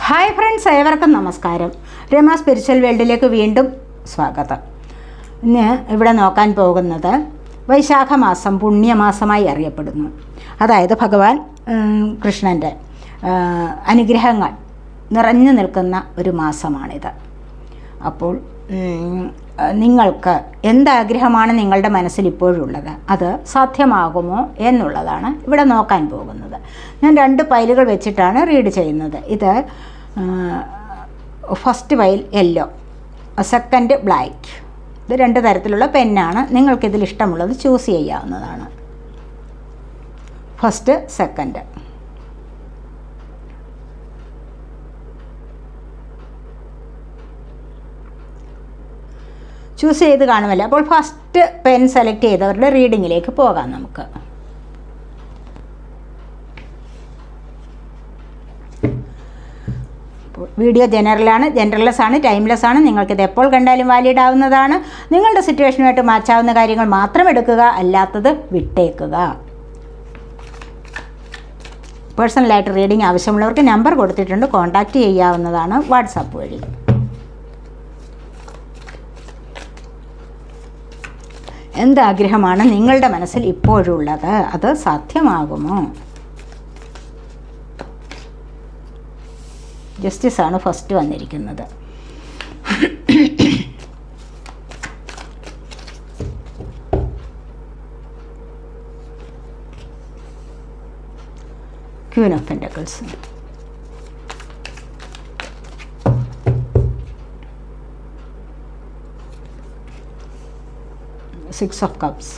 Hi friends ഏവർക്കും നമസ്കാരം Rama spiritual വേൾഡിലേക്ക് വീണ്ടും സ്വാഗതം ഇന്ന് ഇവിടെ നോക്കാൻ പോകുന്നത് വൈശാഖ മാസം പുണ്യമാസമായി അറിയപ്പെടുന്നു അതായത് ഭഗവാൻ ഉം, കൃഷ്ണൻ്റെ ആ, അനുഗ്രഹങ്ങൾ നിറഞ്ഞു നിൽക്കുന്ന ഒരു മാസമാണിത് അപ്പോൾ ഉം, നിങ്ങൾക്ക് എന്താഗ്രഹമാണ് നിങ്ങളുടെ മനസ്സിൽ ഇപ്പോഴുള്ളത് അത് സാധ്യമാകുമോ എന്നുള്ളതാണ് ഇവിടെ നോക്കാൻ പോകുന്നത് ഞാൻ രണ്ട് പൈലുകൾ വെച്ചിട്ടാണ് റീഡ് ചെയ്യുന്നത് ഇത് first pile yellow second black ഇത് രണ്ട് തരത്തിലുള്ള പെന്നാണ് നിങ്ങൾക്കിതിൽ ഇഷ്ടമുള്ളത് ചൂസ് ചെയ്യാവുന്നതാണ് ഫസ്റ്റ് സെക്കൻഡ് ചൂസ് ചെയ്ത് കാണുമല്ലോ അപ്പോൾ ഫസ്റ്റ് പെൻ സെലക്ട് ചെയ്തവരുടെ റീഡിങ്ങിലേക്ക് പോകാം നമുക്ക് അപ്പോൾ വീഡിയോ ജനറലാണ് ജനറൽലെസ് ആണ് ടൈംലെസ് ആണ് നിങ്ങൾക്കിത് എപ്പോൾ കണ്ടാലും വാലിഡ് ആവുന്നതാണ് നിങ്ങളുടെ സിറ്റുവേഷനുമായിട്ട് മാച്ചാവുന്ന കാര്യങ്ങൾ മാത്രം എടുക്കുക അല്ലാത്തത് വിട്ടേക്കുക പേഴ്സണലായിട്ട് റീഡിംഗ് ആവശ്യമുള്ളവർക്ക് നമ്പർ കൊടുത്തിട്ടുണ്ട് കോൺടാക്റ്റ് ചെയ്യാവുന്നതാണ് വാട്സാപ്പ് വഴി എന്താഗ്രഹമാണ് നിങ്ങളുടെ മനസ്സിൽ ഇപ്പോഴുള്ളത് അത് സാധ്യമാകുമോ ജസ്റ്റിസ് ആണ് ഫസ്റ്റ് വന്നിരിക്കുന്നത് queen of pentacles six of cups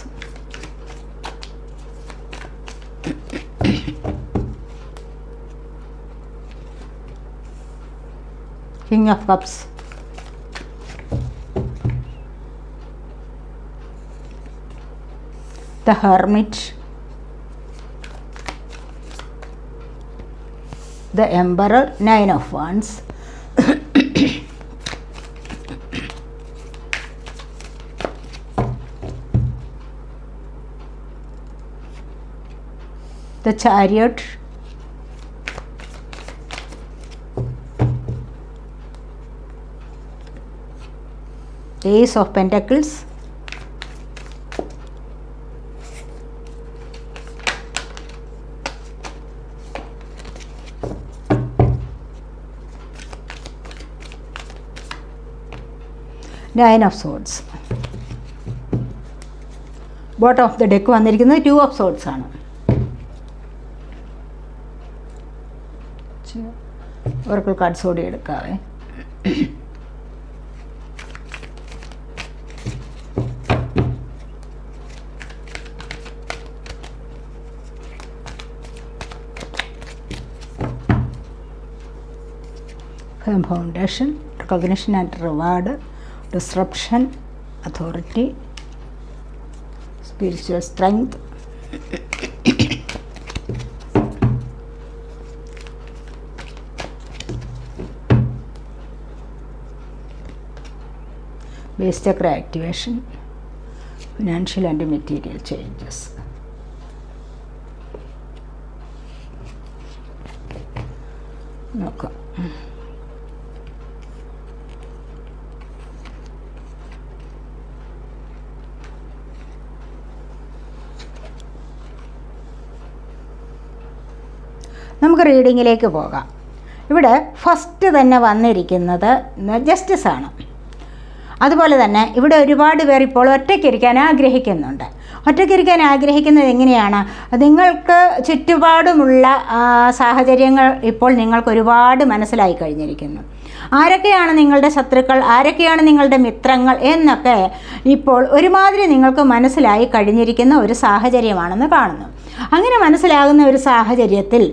king of cups the hermit the emperor nine of wands the chariot ace of pentacles nine of swords bottom of the deck വന്നിരിക്കുന്നത് two of swords ആണ് oracle cards കൂടി എടുക്കാവേ firm foundation, recognition and reward, disruption, authority, spiritual strength. Base chakra activation, financial and material changes. നോക്കാം നമുക്ക് റീഡിങ്ങിലേക്ക് പോകാം ഇവിടെ first തന്നെ വന്നിരിക്കുന്നത് ജസ്റ്റിസ് ആണ് അതുപോലെ തന്നെ ഇവിടെ ഒരുപാട് പേർ ഇപ്പോൾ ഒറ്റയ്ക്കിരിക്കാൻ ആഗ്രഹിക്കുന്നുണ്ട് ഒറ്റയ്ക്കിരിക്കാൻ ആഗ്രഹിക്കുന്നത് എങ്ങനെയാണ് നിങ്ങൾക്ക് ചുറ്റുപാടുമുള്ള ആ, സാഹചര്യങ്ങൾ ഇപ്പോൾ നിങ്ങൾക്ക് ഒരുപാട് മനസ്സിലായി കഴിഞ്ഞിരിക്കുന്നു ആരൊക്കെയാണ് നിങ്ങളുടെ ശത്രുക്കൾ ആരൊക്കെയാണ് നിങ്ങളുടെ മിത്രങ്ങൾ എന്നൊക്കെ ഇപ്പോൾ ഒരുമാതിരി നിങ്ങൾക്ക് മനസ്സിലായി കഴിഞ്ഞിരിക്കുന്ന ഒരു സാഹചര്യമാണെന്ന് കാണുന്നു അങ്ങനെ മനസ്സിലാകുന്ന ഒരു സാഹചര്യത്തിൽ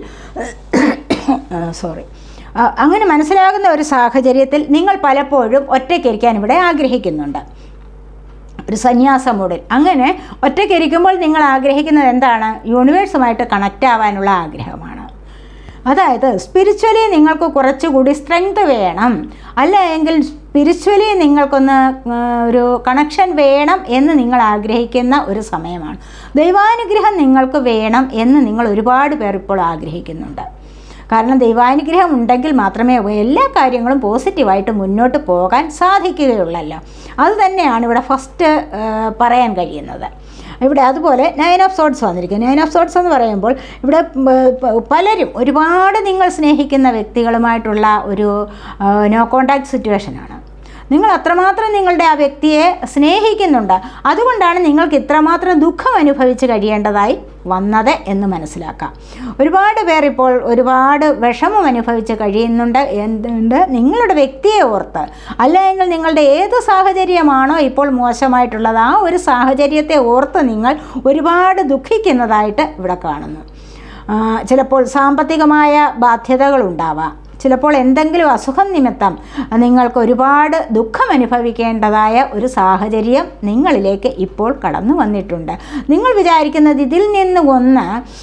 സോറി അങ്ങനെ മനസ്സിലാകുന്ന ഒരു സാഹചര്യത്തിൽ നിങ്ങൾ പലപ്പോഴും ഒറ്റയ്ക്കിരിക്കാൻ ഇവിടെ ആഗ്രഹിക്കുന്നുണ്ട് ഒരു സന്യാസ മോഡിൽ അങ്ങനെ ഒറ്റയ്ക്കിരിക്കുമ്പോൾ നിങ്ങൾ ആഗ്രഹിക്കുന്നത് എന്താണ് യൂണിവേഴ്സുമായിട്ട് കണക്റ്റ് ആവാനുള്ള ആഗ്രഹമാണ് അതായത് സ്പിരിച്വലി നിങ്ങൾക്ക് കുറച്ചുകൂടി സ്ട്രെങ്ത് വേണം അല്ല എങ്കിൽ സ്പിരിച്വലി നിങ്ങൾക്കൊന്ന് ആ, ഒരു കണക്ഷൻ വേണം എന്ന് നിങ്ങൾ ആഗ്രഹിക്കുന്ന ഒരു സമയമാണ് ദൈവാനുഗ്രഹം നിങ്ങൾക്ക് വേണം എന്ന് നിങ്ങൾ ഒരുപാട് പേർ ഇപ്പോൾ ആഗ്രഹിക്കുന്നുണ്ട് കാരണം ദൈവാനുഗ്രഹം ഉണ്ടെങ്കിൽ മാത്രമേ എല്ലാ കാര്യങ്ങളും പോസിറ്റീവായിട്ട് മുന്നോട്ട് പോകാൻ സാധിക്കുകയുള്ളല്ലോ അത് തന്നെയാണ് ഇവിടെ ഫസ്റ്റ് പറയാൻ കഴിയുന്നത് ഇവിടെ അതുപോലെ നയൻ ഓഫ് സോട്ട്സ് വന്നിരിക്കും നയൻ ഓഫ് സോട്ട്സ് എന്ന് പറയുമ്പോൾ ഇവിടെ പലരും ഒരുപാട് നിങ്ങൾ സ്നേഹിക്കുന്ന വ്യക്തികളുമായിട്ടുള്ള ഒരു നോ കോണ്ടാക്ട് സിറ്റുവേഷനാണ് നിങ്ങൾ അത്രമാത്രം നിങ്ങളുടെ ആ വ്യക്തിയെ സ്നേഹിക്കുന്നുണ്ട് അതുകൊണ്ടാണ് നിങ്ങൾക്ക് ഇത്രമാത്രം ദുഃഖം അനുഭവിച്ച് കഴിയേണ്ടതായി വന്നത് എന്ന് മനസ്സിലാക്കാം ഒരുപാട് പേർ ഇപ്പോൾ ഒരുപാട് വിഷമം അനുഭവിച്ച് കഴിയുന്നുണ്ട് എന്തുണ്ട് നിങ്ങളുടെ വ്യക്തിയെ ഓർത്ത് അല്ലെങ്കിൽ നിങ്ങളുടെ ഏത് സാഹചര്യമാണോ ഇപ്പോൾ മോശമായിട്ടുള്ളത് ആ ഒരു സാഹചര്യത്തെ ഓർത്ത് നിങ്ങൾ ഒരുപാട് ദുഃഖിക്കുന്നതായിട്ട് ഇവിടെ കാണുന്നു ചിലപ്പോൾ സാമ്പത്തികമായ ബാധ്യതകളുണ്ടാവാം ചിലപ്പോൾ എന്തെങ്കിലും അസുഖം നിമിത്തം നിങ്ങൾക്ക് ഒരുപാട് ദുഃഖം അനുഭവിക്കേണ്ടതായ ഒരു സാഹചര്യം നിങ്ങളിലേക്ക് ഇപ്പോൾ കടന്നു വന്നിട്ടുണ്ട് നിങ്ങൾ വിചാരിക്കുന്നത് ഇതിൽ നിന്ന് ഒന്ന്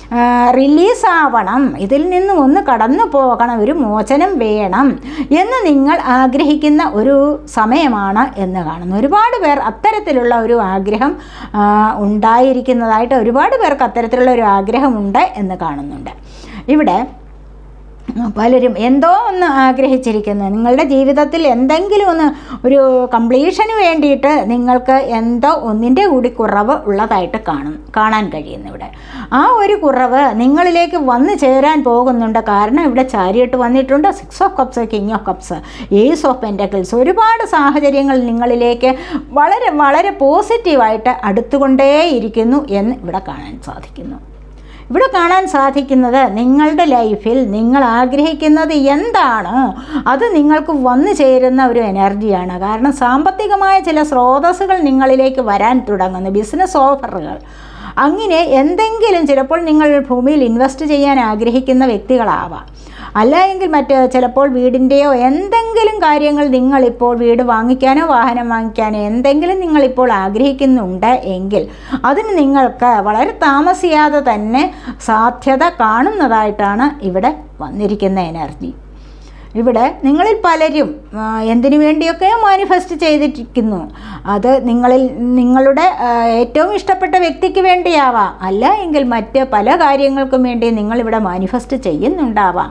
റിലീസാവണം ഇതിൽ നിന്ന് ഒന്ന് കടന്നു പോകണം ഒരു മോചനം വേണം എന്ന് നിങ്ങൾ ആഗ്രഹിക്കുന്ന ഒരു സമയമാണ് എന്ന് കാണുന്നു ഒരുപാട് പേർ അത്തരത്തിലുള്ള ഒരു ആഗ്രഹം ഉണ്ടായിരിക്കുന്നതായിട്ട് ഒരുപാട് പേർക്ക് അത്തരത്തിലുള്ള ഒരു ആഗ്രഹമുണ്ട് എന്ന് കാണുന്നുണ്ട് ഇവിടെ പലരും എന്തോ ഒന്ന് ആഗ്രഹിച്ചിരിക്കുന്നു നിങ്ങളുടെ ജീവിതത്തിൽ എന്തെങ്കിലും ഒന്ന് ഒരു കംപ്ലീഷന് വേണ്ടിയിട്ട് നിങ്ങൾക്ക് എന്തോ ഒന്നിൻ്റെ കൂടി കുറവ് ഉള്ളതായിട്ട് കാണും കാണാൻ കഴിയുന്നു ഇവിടെ ആ ഒരു കുറവ് നിങ്ങളിലേക്ക് വന്നു ചേരാൻ പോകുന്നുണ്ട് കാരണം ഇവിടെ ചാരിയിട്ട് വന്നിട്ടുണ്ട് six of cups king of cups ace of pentacles ഒരുപാട് സാഹചര്യങ്ങൾ നിങ്ങളിലേക്ക് വളരെ വളരെ പോസിറ്റീവായിട്ട് അടുത്തുകൊണ്ടേയിരിക്കുന്നു എന്ന് ഇവിടെ കാണാൻ സാധിക്കുന്നു ഇവിടെ കാണാൻ സാധിക്കുന്നത് നിങ്ങളുടെ ലൈഫിൽ നിങ്ങൾ ആഗ്രഹിക്കുന്നത് എന്താണോ അത് നിങ്ങൾക്ക് വന്നു ചേരുന്ന ഒരു എനർജിയാണ് കാരണം സാമ്പത്തികമായ ചില സ്രോതസ്സുകൾ നിങ്ങളിലേക്ക് വരാൻ തുടങ്ങുന്നു ബിസിനസ് ഓഫറുകൾ അങ്ങനെ എന്തെങ്കിലും ചിലപ്പോൾ നിങ്ങൾ ഭൂമിയിൽ ഇൻവെസ്റ്റ് ചെയ്യാൻ ആഗ്രഹിക്കുന്ന വ്യക്തികളാവാം അല്ല എങ്കിൽ മറ്റ് ചിലപ്പോൾ വീടിൻ്റെയോ എന്തെങ്കിലും കാര്യങ്ങൾ നിങ്ങളിപ്പോൾ വീട് വാങ്ങിക്കാനോ വാഹനം വാങ്ങിക്കാനോ എന്തെങ്കിലും നിങ്ങളിപ്പോൾ ആഗ്രഹിക്കുന്നുണ്ട് എങ്കിൽ അതിന് നിങ്ങൾക്ക് വളരെ താമസിയാതെ തന്നെ സാധ്യത കാണുന്നതായിട്ടാണ് ഇവിടെ വന്നിരിക്കുന്ന എനർജി ഇവിടെ നിങ്ങളിൽ പലരും എന്തിനു വേണ്ടിയൊക്കെയോ മാനിഫെസ്റ്റ് ചെയ്തിരിക്കുന്നു അത് നിങ്ങളിൽ നിങ്ങളുടെ ഏറ്റവും ഇഷ്ടപ്പെട്ട വ്യക്തിക്ക് വേണ്ടിയാവാം അല്ല എങ്കിൽ മറ്റ് പല കാര്യങ്ങൾക്കും വേണ്ടി നിങ്ങളിവിടെ മാനിഫെസ്റ്റ് ചെയ്യുന്നുണ്ടാവാം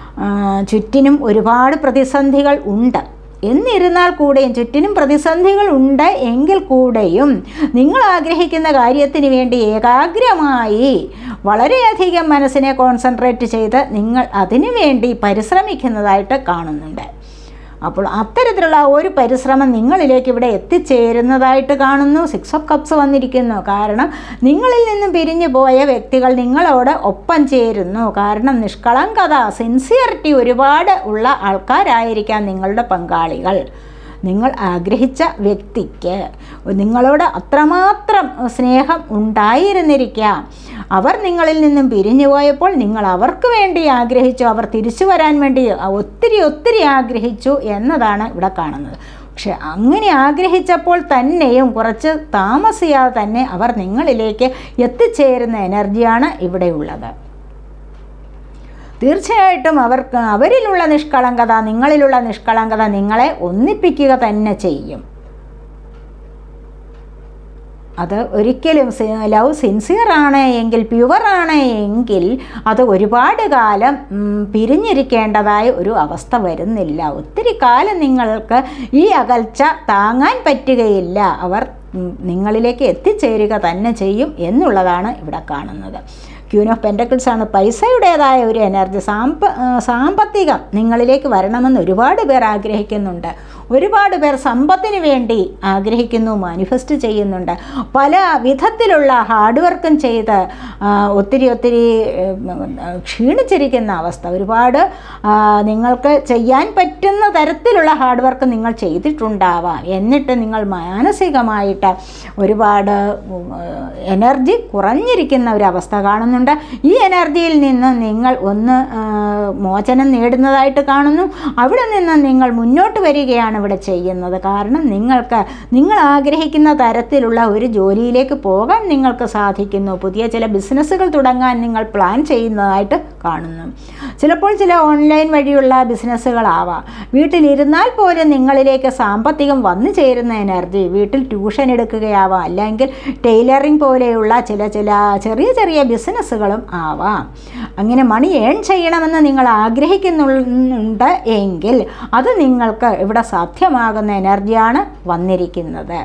ചുറ്റിനും ഒരുപാട് പ്രതിസന്ധികൾ ഉണ്ട് എന്നിരുന്നാൽ കൂടെയും ചുറ്റിനും പ്രതിസന്ധികൾ ഉണ്ട് എങ്കിൽ കൂടെയും നിങ്ങൾ ആഗ്രഹിക്കുന്ന കാര്യത്തിന് വേണ്ടി ഏകാഗ്രമായി വളരെയധികം മനസ്സിനെ കോൺസെൻട്രേറ്റ് ചെയ്ത് നിങ്ങൾ അതിനു വേണ്ടി പരിശ്രമിക്കുന്നതായിട്ട് കാണുന്നുണ്ട് അപ്പോൾ അത്തരത്തിലുള്ള ഒരു പരിശ്രമം നിങ്ങളിലേക്ക് ഇവിടെ എത്തിച്ചേരുന്നതായിട്ട് കാണുന്നു സിക്സ് ഓഫ് കപ്സ് വന്നിരിക്കുന്നു കാരണം നിങ്ങളിൽ നിന്നും പിരിഞ്ഞു പോയ വ്യക്തികൾ നിങ്ങളോട് ഒപ്പം ചേരുന്നു കാരണം നിഷ്കളങ്കത സിൻസിയറിറ്റി ഒരുപാട് ഉള്ള ആൾക്കാരായിരിക്കാം നിങ്ങളുടെ പങ്കാളികൾ നിങ്ങൾ ആഗ്രഹിച്ച വ്യക്തിക്ക് നിങ്ങളോട് അത്രമാത്രം സ്നേഹം ഉണ്ടായിരുന്നിരിക്കാം അവർ നിങ്ങളിൽ നിന്നും പിരിഞ്ഞു പോയപ്പോൾ നിങ്ങൾ അവർക്ക് വേണ്ടി ആഗ്രഹിച്ചു അവർ തിരിച്ചു വരാൻ വേണ്ടി ഒത്തിരി ഒത്തിരി ആഗ്രഹിച്ചു എന്നതാണ് ഇവിടെ കാണുന്നത് പക്ഷെ അങ്ങനെ ആഗ്രഹിച്ചപ്പോൾ തന്നെയും കുറച്ച് താമസിയാതെ തന്നെ അവർ നിങ്ങളിലേക്ക് എത്തിച്ചേരുന്ന എനർജിയാണ് ഇവിടെയുള്ളത് തീർച്ചയായിട്ടും അവർക്ക് അവരിലുള്ള നിഷ്കളങ്കത നിങ്ങളിലുള്ള നിഷ്കളങ്കത നിങ്ങളെ ഒന്നിപ്പിക്കുക തന്നെ ചെയ്യും അത് ഒരിക്കലും ലവ് സിൻസിയർ ആണ് എങ്കിൽ പ്യുവർ ആണ് എങ്കിൽ അത് ഒരുപാട് കാലം പിരിഞ്ഞിരിക്കേണ്ടതായ ഒരു അവസ്ഥ വരുന്നില്ല ഒത്തിരി കാലം നിങ്ങൾക്ക് ഈ അകൽച്ച താങ്ങാൻ പറ്റുകയില്ല അവർ നിങ്ങളിലേക്ക് എത്തിച്ചേരുക തന്നെ ചെയ്യും എന്നുള്ളതാണ് ഇവിടെ കാണുന്നത് ക്യൂൻ ഓഫ് പെൻറ്റക്കിൾസ് ആണ് പൈസയുടേതായ ഒരു എനർജി സാമ്പ സാമ്പത്തികം നിങ്ങളിലേക്ക് വരണമെന്ന് ഒരുപാട് പേർ ആഗ്രഹിക്കുന്നുണ്ട് ഒരുപാട് പേർ സമ്പത്തിന് വേണ്ടി ആഗ്രഹിക്കുന്നു മാനിഫെസ്റ്റ് ചെയ്യുന്നുണ്ട് പല വിധത്തിലുള്ള ഹാർഡ് വർക്കും ചെയ്ത് ഒത്തിരി ഒത്തിരി ക്ഷീണിച്ചിരിക്കുന്ന അവസ്ഥ ഒരുപാട് നിങ്ങൾക്ക് ചെയ്യാൻ പറ്റുന്ന തരത്തിലുള്ള ഹാർഡ് വർക്ക് നിങ്ങൾ ചെയ്തിട്ടുണ്ടാവാം എന്നിട്ട് നിങ്ങൾ മാനസികമായിട്ട് ഒരുപാട് എനർജി കുറഞ്ഞിരിക്കുന്ന ഒരു അവസ്ഥ കാണുന്നുണ്ട് ഈ എനർജിയിൽ നിന്ന് നിങ്ങൾ ഒന്ന് മോചനം നേടുന്നതായിട്ട് കാണുന്നു അവിടെ നിന്ന് നിങ്ങൾ മുന്നോട്ട് വരികയാണ് ഇവിടെ ചെയ്യുന്നത് കാരണം നിങ്ങൾക്ക് നിങ്ങൾ ആഗ്രഹിക്കുന്ന തരത്തിലുള്ള ഒരു ജോലിയിലേക്ക് പോകാൻ നിങ്ങൾക്ക് സാധിക്കുന്നു പുതിയ ചില ബിസിനസ്സുകൾ തുടങ്ങാൻ നിങ്ങൾ പ്ലാൻ ചെയ്യുന്നതായിട്ട് കാണുന്നു ചിലപ്പോൾ ചില ഓൺലൈൻ വഴിയുള്ള ബിസിനസ്സുകളാവാം വീട്ടിലിരുന്നാൽ പോലും നിങ്ങളിലേക്ക് സാമ്പത്തികം വന്നു ചേരുന്ന എനർജി വീട്ടിൽ ട്യൂഷൻ എടുക്കുകയാവാം അല്ലെങ്കിൽ ടൈലറിംഗ് പോലെയുള്ള ചില ചില ചെറിയ ചെറിയ ബിസിനസ്സുകളും ആവാം അങ്ങനെ മണി ഏൺ ചെയ്യണമെന്ന് നിങ്ങൾ ആഗ്രഹിക്കുന്നുണ്ട് എങ്കിൽ അത് നിങ്ങൾക്ക് ഇവിടെ സാധ്യമാകുന്ന എനർജിയാണ് വന്നിരിക്കുന്നത്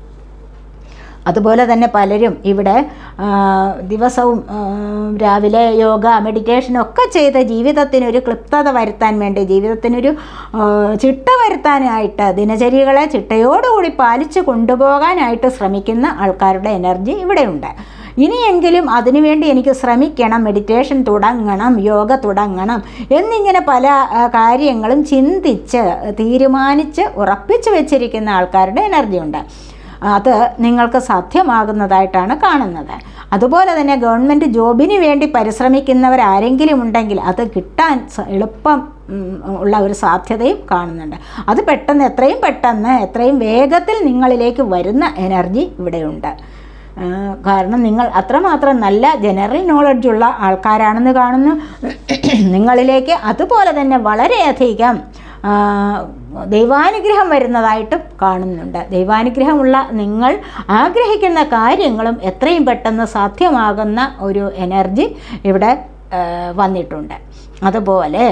അതുപോലെ തന്നെ പലരും ഇവിടെ ആ, ദിവസവും ആ, രാവിലെ യോഗ മെഡിറ്റേഷൻ ഒക്കെ ചെയ്ത് ജീവിതത്തിനൊരു ക്ലിപ്തത വരുത്താൻ വേണ്ടി ജീവിതത്തിനൊരു ആ, ചിട്ട വരുത്താനായിട്ട് ദിനചര്യകളെ ചിട്ടയോടുകൂടി പാലിച്ചു കൊണ്ടുപോകാനായിട്ട് ശ്രമിക്കുന്ന ആൾക്കാരുടെ എനർജി ഇവിടെയുണ്ട് ഇനിയെങ്കിലും അതിനുവേണ്ടി എനിക്ക് ശ്രമിക്കണം മെഡിറ്റേഷൻ തുടങ്ങണം യോഗ തുടങ്ങണം എന്നിങ്ങനെ പല ആ, കാര്യങ്ങളും ചിന്തിച്ച് തീരുമാനിച്ച് ഉറപ്പിച്ചു വെച്ചിരിക്കുന്ന ആൾക്കാരുടെ എനർജി ഉണ്ട് അത് നിങ്ങൾക്ക് സാധ്യമാകുന്നതായിട്ടാണ് കാണുന്നത് അതുപോലെ തന്നെ ഗവൺമെൻറ് ജോബിന് വേണ്ടി പരിശ്രമിക്കുന്നവരാരെങ്കിലും ഉണ്ടെങ്കിൽ അത് കിട്ടാൻ സ- എളുപ്പം ഉം, ഉള്ള ഒരു സാധ്യതയും കാണുന്നുണ്ട് അത് പെട്ടെന്ന് എത്രയും പെട്ടെന്ന് എത്രയും വേഗത്തിൽ നിങ്ങളിലേക്ക് വരുന്ന എനർജി ഇവിടെയുണ്ട് ആ, കാരണം നിങ്ങൾ അത്രമാത്രം നല്ല ജനറൽ നോളജുള്ള ആൾക്കാരാണെന്ന് കാണുന്നു നിങ്ങളിലേക്ക് അതുപോലെ തന്നെ വളരെയധികം ആ, ദൈവാനുഗ്രഹം വരുന്നതായിട്ടും കാണുന്നുണ്ട് ദൈവാനുഗ്രഹമുള്ള നിങ്ങൾ ആഗ്രഹിക്കുന്ന കാര്യങ്ങളും എത്രയും പെട്ടെന്ന് സാധ്യമാകുന്ന ഒരു എനർജി ഇവിടെ ആ, വന്നിട്ടുണ്ട് അതുപോലെ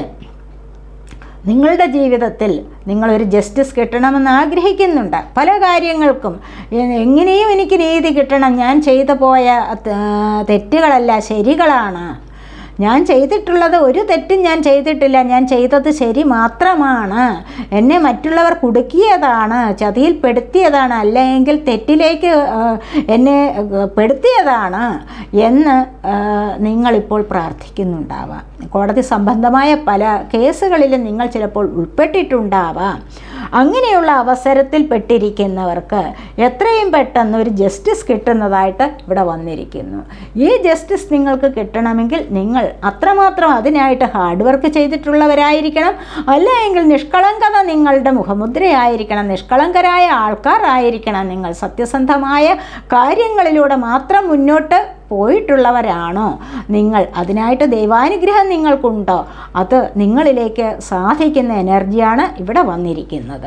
നിങ്ങളുടെ ജീവിതത്തിൽ നിങ്ങളൊരു ജസ്റ്റിസ് കിട്ടണമെന്ന് ആഗ്രഹിക്കുന്നുണ്ട് പല കാര്യങ്ങൾക്കും എ- എങ്ങനെയും എനിക്ക് നീതി കിട്ടണം ഞാൻ ചെയ്തു പോയ ത- തെറ്റുകളല്ല ശരികളാണ് ഞാൻ ചെയ്തിട്ടുള്ളത് ഒരു തെറ്റും ഞാൻ ചെയ്തിട്ടില്ല ഞാൻ ചെയ്തത് ശരി മാത്രമാണ് എന്നെ മറ്റുള്ളവർ കുടുക്കിയതാണ് ചതിയിൽപ്പെടുത്തിയതാണ് അല്ലെങ്കിൽ തെറ്റിലേക്ക് ആ, എന്നെ ആ, പെടുത്തിയതാണ് എന്ന് ആ, നിങ്ങളിപ്പോൾ പ്രാർത്ഥിക്കുന്നുണ്ടാവാം കോടതി സംബന്ധമായ പല കേസുകളിലും നിങ്ങൾ ചിലപ്പോൾ ഉൾപ്പെട്ടിട്ടുണ്ടാവാം അങ്ങനെയുള്ള അവസരത്തിൽ പെട്ടിരിക്കുന്നവർക്ക് എത്രയും പെട്ടെന്ന് ഒരു ജസ്റ്റിസ് കിട്ടുന്നതായിട്ട് ഇവിടെ വന്നിരിക്കുന്നു ഈ ജസ്റ്റിസ് നിങ്ങൾക്ക് കിട്ടണമെങ്കിൽ നിങ്ങൾ അത്രമാത്രം അതിനായിട്ട് ഹാർഡ് വർക്ക് ചെയ്തിട്ടുള്ളവരായിരിക്കണം അല്ല എങ്കിൽ നിഷ്കളങ്കത നിങ്ങളുടെ മുഖമുദ്രയായിരിക്കണം നിഷ്കളങ്കരായ ആൾക്കാരായിരിക്കണം നിങ്ങൾ സത്യസന്ധമായ കാര്യങ്ങളിലൂടെ മാത്രം മുന്നോട്ട് പോയിട്ടുള്ളവരാണോ നിങ്ങൾ അതിനായിട്ട് ദൈവാനുഗ്രഹം നിങ്ങൾക്കുണ്ടോ അത് നിങ്ങളിലേക്ക് സാധിക്കുന്ന എനർജിയാണ് ഇവിടെ വന്നിരിക്കുന്നത്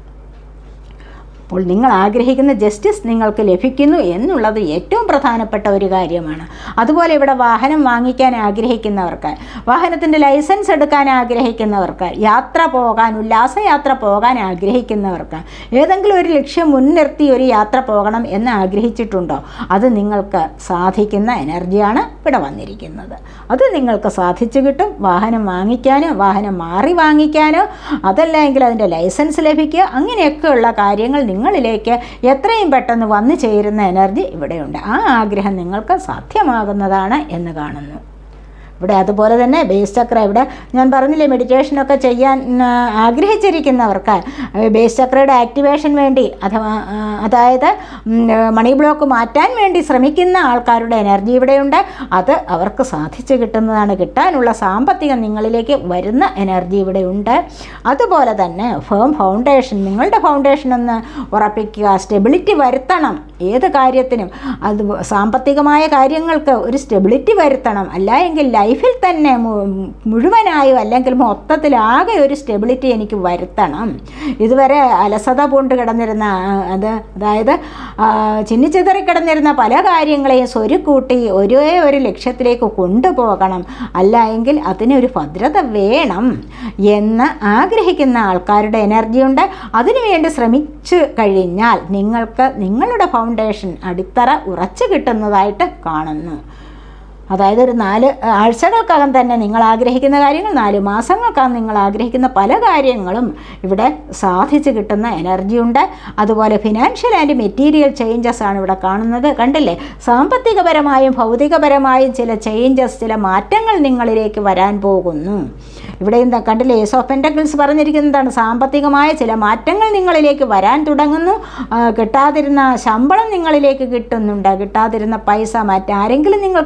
അപ്പോൾ നിങ്ങൾ ആഗ്രഹിക്കുന്ന ജസ്റ്റിസ് നിങ്ങൾക്ക് ലഭിക്കുന്നു എന്നുള്ളത് ഏറ്റവും പ്രധാനപ്പെട്ട ഒരു കാര്യമാണ് അതുപോലെ ഇവിടെ വാഹനം വാങ്ങിക്കാൻ ആഗ്രഹിക്കുന്നവർക്ക് വാഹനത്തിൻ്റെ ലൈസൻസ് എടുക്കാൻ ആഗ്രഹിക്കുന്നവർക്ക് യാത്ര പോകാൻ ഉല്ലാസയാത്ര പോകാൻ ആഗ്രഹിക്കുന്നവർക്ക് ഏതെങ്കിലും ഒരു ലക്ഷ്യം മുൻനിർത്തി ഒരു യാത്ര പോകണം എന്ന് ആഗ്രഹിച്ചിട്ടുണ്ടോ അത് നിങ്ങൾക്ക് സാധിക്കുന്ന എനർജിയാണ് ഇവിടെ വന്നിരിക്കുന്നത് അത് നിങ്ങൾക്ക് സാധിച്ചു കിട്ടും വാഹനം വാങ്ങിക്കാനോ വാഹനം മാറി വാങ്ങിക്കാനോ അതല്ലെങ്കിൽ അതിൻ്റെ ലൈസൻസ് ലഭിക്കുക അങ്ങനെയൊക്കെയുള്ള കാര്യങ്ങൾ നിങ്ങളിലേക്ക് എത്രയും പെട്ടെന്ന് വന്നു ചേരുന്ന എനർജി ഇവിടെയുണ്ട് ആ ആഗ്രഹം നിങ്ങൾക്ക് സാധ്യമാകുന്നതാണ് എന്ന് കാണുന്നു ഇവിടെ അതുപോലെ തന്നെ ബേസ് ചക്ര ഇവിടെ ഞാൻ പറഞ്ഞില്ലേ മെഡിറ്റേഷനൊക്കെ ചെയ്യാൻ ആ, ആഗ്രഹിച്ചിരിക്കുന്നവർക്ക് ആ, ബേസ് ചക്രയുടെ ആക്ടിവേഷൻ വേണ്ടി അഥവാ ആ, അതായത് ഉം, മണി ബ്ലോക്ക് മാറ്റാൻ വേണ്ടി ശ്രമിക്കുന്ന ആൾക്കാരുടെ എനർജി ഇവിടെയുണ്ട് അത് അവർക്ക് സാധിച്ചു കിട്ടുന്നതാണ് കിട്ടാനുള്ള സാമ്പത്തികം നിങ്ങളിലേക്ക് വരുന്ന എനർജി ഇവിടെയുണ്ട് അതുപോലെ തന്നെ ഫേം ഫൗണ്ടേഷൻ നിങ്ങളുടെ ഫൗണ്ടേഷൻ ഒന്ന് ഉറപ്പിക്കുക സ്റ്റെബിലിറ്റി വരുത്തണം ഏത് കാര്യത്തിനും അത് സാമ്പത്തികമായ കാര്യങ്ങൾക്ക് ഒരു സ്റ്റെബിലിറ്റി വരുത്തണം അല്ല എങ്കിൽ ലൈഫിൽ തന്നെ മു- മുഴുവനായും അല്ലെങ്കിൽ മൊത്തത്തിലാകെ ഒരു സ്റ്റെബിലിറ്റി എനിക്ക് വരുത്തണം ഇതുവരെ അലസത പൂണ്ട് കിടന്നിരുന്ന ആ, അത് അതായത് ആ, ചിന്നിച്ചിതറി കിടന്നിരുന്ന പല കാര്യങ്ങളെയും സ്വരുക്കൂട്ടി ഒരേ ഒരു ലക്ഷ്യത്തിലേക്ക് കൊണ്ടുപോകണം അല്ല എങ്കിൽ അതിനൊരു ഭദ്രത വേണം എന്ന് ആഗ്രഹിക്കുന്ന ആൾക്കാരുടെ എനർജിയുണ്ട് അതിനുവേണ്ടി ശ്രമിച്ചു കഴിഞ്ഞാൽ നിങ്ങൾക്ക് നിങ്ങളുടെ ഫൗണ്ടേഷൻ അടിത്തറ ഉറച്ചു കിട്ടുന്നതായിട്ട് കാണുന്നു അതായത് ഒരു നാല് ആഴ്ചകൾക്കകം തന്നെ നിങ്ങൾ ആഗ്രഹിക്കുന്ന കാര്യങ്ങൾ നാല് മാസങ്ങൾക്കകം നിങ്ങൾ ആഗ്രഹിക്കുന്ന പല കാര്യങ്ങളും ഇവിടെ സാധിച്ചു കിട്ടുന്ന എനർജിയുണ്ട് അതുപോലെ ഫിനാൻഷ്യൽ ആൻഡ് മെറ്റീരിയൽ ചേഞ്ചസ് ആണ് ഇവിടെ കാണുന്നത് കണ്ടില്ലേ സാമ്പത്തികപരമായും ഭൗതികപരമായും ചില ചേഞ്ചസ് ചില മാറ്റങ്ങൾ നിങ്ങളിലേക്ക് വരാൻ പോകുന്നു ഇവിടെ എന്താ കണ്ടില്ലേ ഏസ് ഓഫ് പെൻറ്റക്കിൾസ് പറഞ്ഞിരിക്കുന്നതാണ് സാമ്പത്തികമായ ചില മാറ്റങ്ങൾ നിങ്ങളിലേക്ക് വരാൻ തുടങ്ങുന്നു ആ, കിട്ടാതിരുന്ന ശമ്പളം നിങ്ങളിലേക്ക് കിട്ടുന്നുണ്ട് കിട്ടാതിരുന്ന പൈസ മറ്റാരെങ്കിലും നിങ്ങൾക്ക് തരാൻ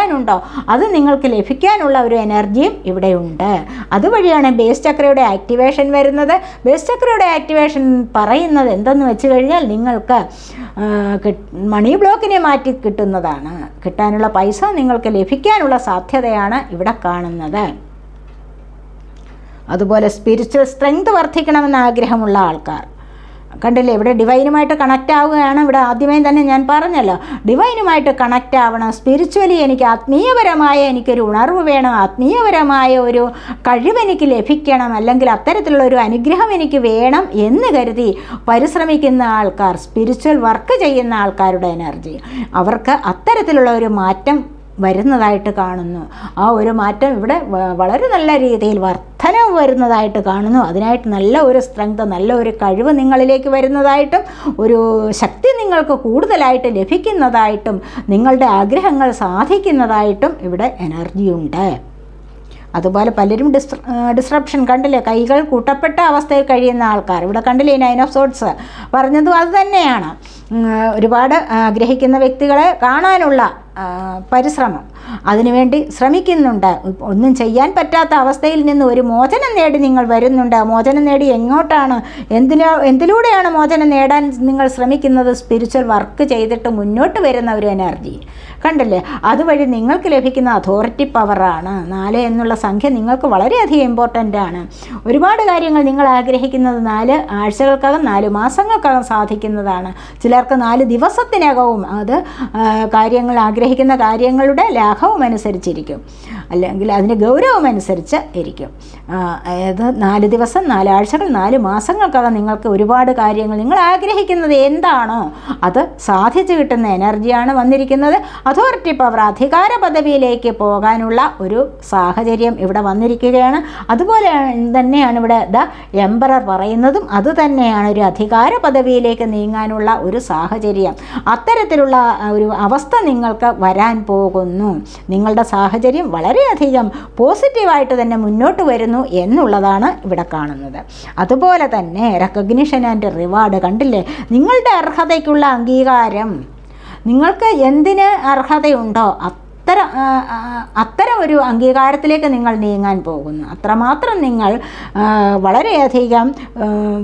ലഭിക്കാനുണ്ടോ അത് നിങ്ങൾക്ക് ലഭിക്കാനുള്ള ഒരു എനർജിയും ഇവിടെയുണ്ട് അതുവഴിയാണ് ബേസ് ചക്രയുടെ ആക്ടിവേഷൻ വരുന്നത് ബേസ് ചക്രയുടെ ആക്ടിവേഷൻ പറയുന്നത് എന്തെന്ന് വെച്ച് കഴിഞ്ഞാൽ നിങ്ങൾക്ക് ആ, കിട്ട്- മണി ബ്ലോക്കിനെ മാറ്റി കിട്ടുന്നതാണ് കിട്ടാനുള്ള പൈസ നിങ്ങൾക്ക് ലഭിക്കാനുള്ള സാധ്യതയാണ് ഇവിടെ കാണുന്നത് അതുപോലെ സ്പിരിച്വൽ സ്ട്രെങ്ത് വർദ്ധിക്കണമെന്ന് ആഗ്രഹമുള്ള ആൾക്കാർ കണ്ടില്ലേ ഇവിടെ ഡിവൈനുമായിട്ട് കണക്റ്റ് ആവുകയാണ് ഇവിടെ ആദ്യമേ തന്നെ ഞാൻ പറഞ്ഞല്ലോ ഡിവൈനുമായിട്ട് കണക്റ്റ് ആവണം സ്പിരിച്വലി എനിക്ക് ആത്മീയപരമായ എനിക്കൊരു ഉണർവ് വേണം ആത്മീയപരമായ ഒരു കഴിവ് എനിക്ക് ലഭിക്കണം അല്ലെങ്കിൽ അത്തരത്തിലുള്ള ഒരു അനുഗ്രഹം എനിക്ക് വേണം എന്ന് കരുതി പരിശ്രമിക്കുന്ന ആൾക്കാർ സ്പിരിച്വൽ വർക്ക് ചെയ്യുന്ന ആൾക്കാരുടെ എനർജി അവർക്ക് അത്തരത്തിലുള്ള ഒരു മാറ്റം വരുന്നതായിട്ട് കാണുന്നു ആ ഒരു മാറ്റം ഇവിടെ വ- വളരെ നല്ല രീതിയിൽ വർധനവ് വരുന്നതായിട്ട് കാണുന്നു അതിനായിട്ട് നല്ല ഒരു സ്ട്രെങ്ത് നല്ല ഒരു കഴിവ് നിങ്ങളിലേക്ക് വരുന്നതായിട്ടും ഒരു ശക്തി നിങ്ങൾക്ക് കൂടുതലായിട്ട് ലഭിക്കുന്നതായിട്ടും നിങ്ങളുടെ ആഗ്രഹങ്ങൾ സാധിക്കുന്നതായിട്ടും ഇവിടെ എനർജിയുണ്ട് അതുപോലെ പലരും ഡിസ് ഡിസ്ട്രപ്ഷൻ കണ്ടില്ലേ കൈകൾ കൂട്ടപ്പെട്ട അവസ്ഥയിൽ കഴിയുന്ന ആൾക്കാർ ഇവിടെ കണ്ടില്ലേ നൈൻ ഓഫ് സോട്ട്സ് പറഞ്ഞതും അത് തന്നെയാണ് ഉം, ഒരുപാട് ആഗ്രഹിക്കുന്ന വ്യക്തികളെ കാണാനുള്ള ആ, പരിശ്രമം അതിനുവേണ്ടി ശ്രമിക്കുന്നുണ്ട് ഒന്നും ചെയ്യാൻ പറ്റാത്ത അവസ്ഥയിൽ നിന്ന് ഒരു മോചനം നേടി നിങ്ങൾ വരുന്നുണ്ട് മോചനം നേടി എങ്ങോട്ടാണ് എന്തിനാ എന്തിലൂടെയാണ് മോചനം നേടാൻ നിങ്ങൾ ശ്രമിക്കുന്നത് സ്പിരിച്വൽ വർക്ക് ചെയ്തിട്ട് മുന്നോട്ട് വരുന്ന ഒരു എനർജി കണ്ടില്ലേ അതുവഴി നിങ്ങൾക്ക് ലഭിക്കുന്ന അതോറിറ്റി പവറാണ് നാല് എന്നുള്ള സംഖ്യ നിങ്ങൾക്ക് വളരെയധികം ഇമ്പോർട്ടൻ്റ് ആണ് ഒരുപാട് കാര്യങ്ങൾ നിങ്ങൾ ആഗ്രഹിക്കുന്നത് നാല് ആഴ്ചകൾക്കകം നാല് മാസങ്ങൾക്കകം സാധിക്കുന്നതാണ് ചിലർക്ക് നാല് ദിവസത്തിനകവും അത് ആ, കാര്യങ്ങൾ ആഗ്രഹിക്കുന്ന കാര്യങ്ങളുടെ ലാഘവം അനുസരിച്ചിരിക്കും അല്ലെങ്കിൽ അതിൻ്റെ ഗൗരവം അനുസരിച്ച് ഇരിക്കും ആ, അതായത് നാല് ദിവസം നാലാഴ്ചകൾ നാല് മാസങ്ങൾക്കകം നിങ്ങൾക്ക് ഒരുപാട് കാര്യങ്ങൾ നിങ്ങൾ ആഗ്രഹിക്കുന്നത് എന്താണോ അത് സാധിച്ചു കിട്ടുന്ന എനർജിയാണ് വന്നിരിക്കുന്നത് അതോറിറ്റി പവർ അധികാര പദവിയിലേക്ക് പോകാനുള്ള ഒരു സാഹചര്യം ഇവിടെ വന്നിരിക്കുകയാണ് അതുപോലെ തന്നെയാണ് ഇവിടെ ദ എംബറർ പറയുന്നതും അത് തന്നെയാണ് ഒരു അധികാര പദവിയിലേക്ക് നീങ്ങാനുള്ള ഒരു സാഹചര്യം അത്തരത്തിലുള്ള ഒരു അവസ്ഥ നിങ്ങൾക്ക് വരാൻ പോകുന്നു നിങ്ങളുടെ സാഹചര്യം വളരെയധികം പോസിറ്റീവായിട്ട് തന്നെ മുന്നോട്ട് വരുന്നു എന്നുള്ളതാണ് ഇവിടെ കാണുന്നത് അതുപോലെ തന്നെ റെക്കഗ്നിഷൻ ആൻഡ് റിവാർഡ് കണ്ടില്ലേ നിങ്ങളുടെ അർഹതയ്ക്കുള്ള അംഗീകാരം നിങ്ങൾക്ക് എന്തിന് അർഹതയുണ്ടോ അത്തരം ആ, ആ, അത്തരം ഒരു അംഗീകാരത്തിലേക്ക് നിങ്ങൾ നീങ്ങാൻ പോകുന്നു അത്രമാത്രം നിങ്ങൾ ആ, വളരെയധികം ആ,